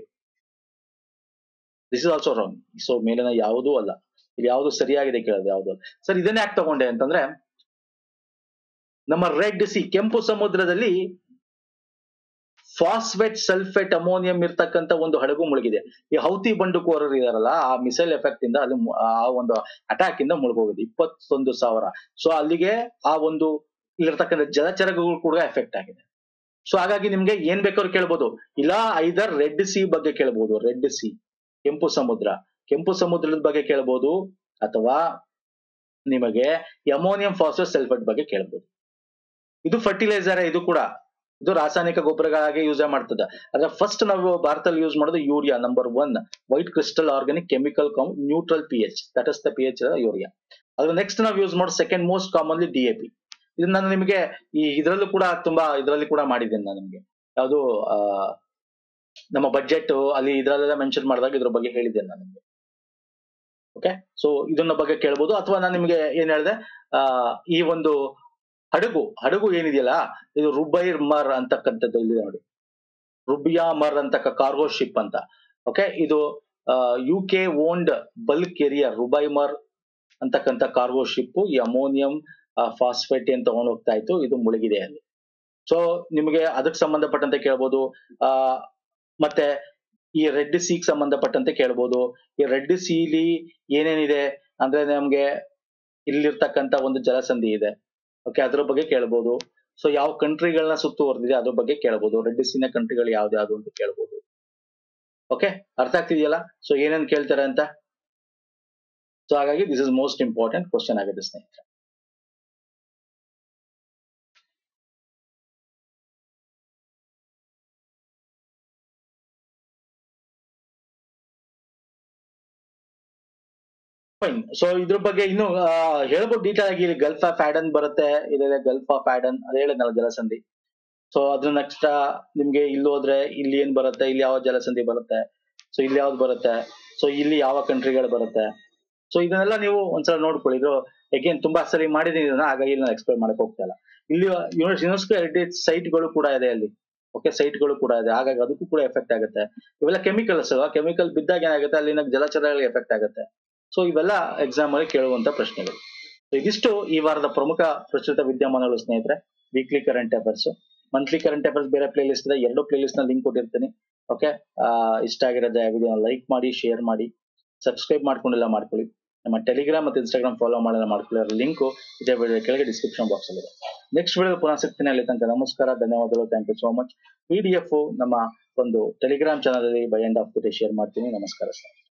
this is also wrong so ಮೇಲಿನ ಯಾವುದೂ ಅಲ್ಲ ಇದು ಯಾವುದು ಸರಿಯಾಗಿದೆ ಕೇಳೋದು ಯಾವುದು ಅಲ್ಲ ಸರ್ ಇದನ್ನೇ ಯಾಕೆ ತಗೊಂಡೆ ಅಂತಂದ್ರೆ ನಮ್ಮ ರೆಡ್ ಸಿ ಕೆಂಪು ಸಮುದ್ರದಲ್ಲಿ ಫಾಸ್ಫೇಟ್ ಸಲ್ಫೇಟ್ ಅಮೋನಿಯಂ ಇರ್ತಕ್ಕಂತ ಒಂದು ಹಡಗು ಮುಳುಗಿದೆ ಈ ಹೌತಿ ಬಂಡುಕೋರರು ಇದಾರಲ್ಲ ಆ ಮಿಸೈಲ್ ಎಫೆಕ್ಟ್ ಇಂದ ಅಲ್ಲಿ ಮು- ಆ ಒಂದು ಅಟ್ಯಾಕ್ ಇಂದ ಮುಳುಗೋಗಿದೆ ಇಪ್ಪತ್ತೊಂದು ಸಾವಿರ ಸೊ ಅಲ್ಲಿಗೆ ಆ ಒಂದು ಇಲ್ಲಿರ್ತಕ್ಕಂಥ ಜಲಚರಗಳು ಕೂಡ ಎಫೆಕ್ಟ್ ಆಗಿದೆ ಸೊ ಹಾಗಾಗಿ ನಿಮ್ಗೆ ಏನ್ ಬೇಕಾದ್ರೂ ಕೇಳ್ಬೋದು ಇಲ್ಲ ಐದರ್ ರೆಡ್ ಸಿ ಬಗ್ಗೆ ಕೇಳ್ಬೋದು ರೆಡ್ ಸಿ ಕೆಂಪು ಸಮುದ್ರ ಕೆಂಪು ಸಮುದ್ರದ ಬಗ್ಗೆ ಕೇಳ್ಬೋದು ಅಥವಾ ನಿಮಗೆ ಅಮೋನಿಯಂ ಫಾಸ್ಫೇಟ್ ಸಲ್ಫೇಟ್ ಬಗ್ಗೆ ಕೇಳ್ಬೋದು ಇದು ಫರ್ಟಿಲೈಸರ್ ಇದು ಕೂಡ ಇದು ರಾಸಾಯನಿಕ ಗೊಬ್ಬರಗಳಾಗಿ ಯೂಸ್ ಮಾಡ್ತದೆ ಆದ್ರೆ ಫಸ್ಟ್ ನಾವು ಭಾರತದಲ್ಲಿ ಯೂಸ್ ಮಾಡೋದು urea number one white crystal organic chemical cow neutral P H that is the P H urea ಅದ್ರ ನೆಕ್ಸ್ಟ್ ನಾವು ಯೂಸ್ ಮಾಡೋ second most commonly D A P ಇದನ್ನ ನಾನು ನಿಮಗೆ ಈ ಇದರಲ್ಲೂ ಕೂಡ ತುಂಬಾ ಇದರಲ್ಲಿ ಕೂಡ ಮಾಡಿದ್ದೇನೆ ನಾನು ನಿಮಗೆ ಯಾವುದು ಆ ನಮ್ಮ ಬಜೆಟ್ ಅಲ್ಲಿ ಇದರಲ್ಲೆಲ್ಲ ಮೆನ್ಷನ್ ಮಾಡಿದಾಗ ಇದ್ರ ಬಗ್ಗೆ ಹೇಳಿದ್ದೇನೆ ನಾನು ನಿಮಗೆ ಓಕೆ ಸೊ ಇದನ್ನ ಬಗ್ಗೆ ಕೇಳ್ಬೋದು ಅಥವಾ ನಾನು ನಿಮಗೆ ಏನ್ ಹೇಳಿದೆ ಆ ಈ ಒಂದು ಹಡಗು ಹಡಗು ಏನಿದೆಯಲ್ಲ ಇದು ರುಬೈರ್ ಮರ್ ಅಂತಕ್ಕಂಥದ್ದು ಇಲ್ಲಿ ನೋಡಿ ರುಬಿಯಾ ಮರ್ ಅಂತಕ್ಕ ಕಾರ್ಗೋ ಶಿಪ್ ಅಂತ ಓಕೆ ಇದು U K owned bulk carrier Rubymar ಅಂತಕ್ಕಂಥ ಕಾರ್ಗೋ ಶಿಪ್ ಈ ಅಮೋನಿಯಂ ಫಾಸ್ಫೇಟ್ ಏನ್ ತಗೊಂಡು ಹೋಗ್ತಾ ಇತ್ತು ಇದು ಮುಳುಗಿದೆ ಅಲ್ಲಿ ಸೊ ನಿಮಗೆ ಅದಕ್ಕೆ ಸಂಬಂಧಪಟ್ಟಂತೆ ಕೇಳ್ಬೋದು ಆ ಮತ್ತೆ ಈ ರೆಡ್ ಸಿಗ್ ಸಂಬಂಧಪಟ್ಟಂತೆ ಕೇಳ್ಬೋದು ಈ ರೆಡ್ ಸಿಲಿ ಏನೇನಿದೆ ಅಂದ್ರೆ ನಮ್ಗೆ ಇಲ್ಲಿರ್ತಕ್ಕಂಥ ಒಂದು ಜಲಸಂಧಿ ಇದೆ ಓಕೆ ಅದ್ರ ಬಗ್ಗೆ ಕೇಳ್ಬೋದು ಸೊ ಯಾವ ಕಂಟ್ರಿಗಳನ್ನ ಸುತ್ತುವರೆದಿದೆ ಅದ್ರ ಬಗ್ಗೆ ಕೇಳ್ಬೋದು ರೆಡ್ ಸಿನ ಕಂಟ್ರಿಗಳು ಯಾವ್ದು ಯಾವ್ದು ಅಂತ ಕೇಳ್ಬೋದು ಓಕೆ ಅರ್ಥ ಆಗ್ತಿದೆಯಲ್ಲ ಸೊ ಏನೇನ್ ಕೇಳ್ತಾರೆ ಅಂತ ಸೊ ಹಾಗಾಗಿ this is most important question ಆಗಿದೆ ಸ್ನೇಹಿತರೆ ಫೈನ್ ಸೊ ಇದ್ರ ಬಗ್ಗೆ ಇನ್ನು ಆ, ಹೇಳ್ಬೋದು ಡೀಟೇಲ್ ಆಗಿ ಇಲ್ಲಿ ಗಲ್ಫ್ ಆಫ್ ಆಡನ್ ಬರುತ್ತೆ ಇದೆ ಗಲ್ಫ್ ಆಫ್ ಆಡನ್ ಅದು ಹೇಳಿದ್ನಲ್ಲ ಜಲಸಂಧಿ ಸೊ ಅದ್ರ ನೆಕ್ಸ್ಟ್ ನಿಮ್ಗೆ ಇಲ್ಲಿ ಹೋದ್ರೆ ಇಲ್ಲಿ ಏನ್ ಬರುತ್ತೆ ಇಲ್ಲಿ ಯಾವ ಜಲಸಂಧಿ ಬರುತ್ತೆ ಸೊ ಇಲ್ಲಿ ಯಾವ್ದು ಬರುತ್ತೆ ಸೊ ಇಲ್ಲಿ ಯಾವ ಕಂಟ್ರಿಗಳು ಬರುತ್ತೆ ಸೊ ಇದನ್ನೆಲ್ಲ ನೀವು ಒಂದ್ಸಲ ನೋಡ್ಕೊಳ್ಳಿ ಇದು ಅಗೇನ್ ತುಂಬಾ ಸರಿ ಮಾಡಿದೀನಿ ಇದನ್ನ ಹಾಗಾಗಿ ನಾನು ಎಕ್ಸ್ಪ್ಲೈನ್ ಮಾಡಕ್ ಹೋಗ್ತಾ ಇಲ್ಲ ಇಲ್ಲಿ ಯುನೆಸ್ಕೋ ಹೆರಿಟೇಜ್ ಸೈಟ್ಗಳು ಕೂಡ ಇದೆ ಅಲ್ಲಿ ಓಕೆ ಸೈಟ್ಗಳು ಕೂಡ ಇದೆ ಹಾಗಾಗಿ ಅದಕ್ಕೂ ಕೂಡ ಎಫೆಕ್ಟ್ ಆಗುತ್ತೆ ಇವೆಲ್ಲ ಕೆಮಿಕಲ್ಸ್ ಅಲ್ವಾ ಕೆಮಿಕಲ್ ಬಿದ್ದಾಗ ಏನಾಗುತ್ತೆ ಅಲ್ಲಿನ ಜಲಚರಗಳಿಗೆ ಎಫೆಕ್ಟ್ ಆಗುತ್ತೆ ಸೊ ಇವೆಲ್ಲ ಎಕ್ಸಾಮ್ ಅಲ್ಲಿ ಕೇಳುವಂತ ಪ್ರಶ್ನೆಗಳು So ಇದಿಷ್ಟು ಈ ವಾರದ ಪ್ರಮುಖ ಪ್ರಚಲಿತ ವಿದ್ಯಮಾನಗಳು ಸ್ನೇಹಿತರೆ weekly current affairs monthly current affairs ಬೇರೆ ಪ್ಲೇ ಲಿಸ್ಟ್ ಇದೆ ಎರಡು ಪ್ಲೇ ಲಿಸ್ಟ್ ನ ಲಿಂಕ್ ಕೊಟ್ಟಿರ್ತೀನಿ ಓಕೆ ಇಷ್ಟ ಆಗಿರೋದೇ ವಿಡಿಯೋ ಲೈಕ್ ಮಾಡಿ ಶೇರ್ ಮಾಡಿ ಸಬ್ಸ್ಕ್ರೈಬ್ ಮಾಡ್ಕೊಂಡಿಲ್ಲ ಮಾಡ್ಕೊಳ್ಳಿ ನಮ್ಮ ಟೆಲಿಗ್ರಾಮ್ ಮತ್ತು ಇನ್ಸ್ಟಾಗ್ರಾಮ್ ಫಾಲೋ ಮಾಡೋಣ ಮಾಡ್ಕೊಳ್ಳಿ ಅದರ ಲಿಂಕ್ ಇದೇ ವಿಡಿಯೋ ಕೆಳಗೆ ಡಿಸ್ಕ್ರಿಪ್ಷನ್ ಬಾಕ್ಸ್ ಅಲ್ಲಿ ಇದೆ ನೆಕ್ಸ್ಟ್ ವಿಡಿಯೋ ಪುನಃ ಸಿಗ್ತೀನಿ ಅಲ್ಲಿ ತನಕ ನಮಸ್ಕಾರ ಧನ್ಯವಾದಗಳು thank you so much P D F ನಮ್ಮ ಒಂದು ಟೆಲಿಗ್ರಾಮ್ ಚಾನಲ್ ಅಲ್ಲಿ by end of the day share ಮಾಡ್ತೀನಿ ನಮಸ್ಕಾರ ಸರ್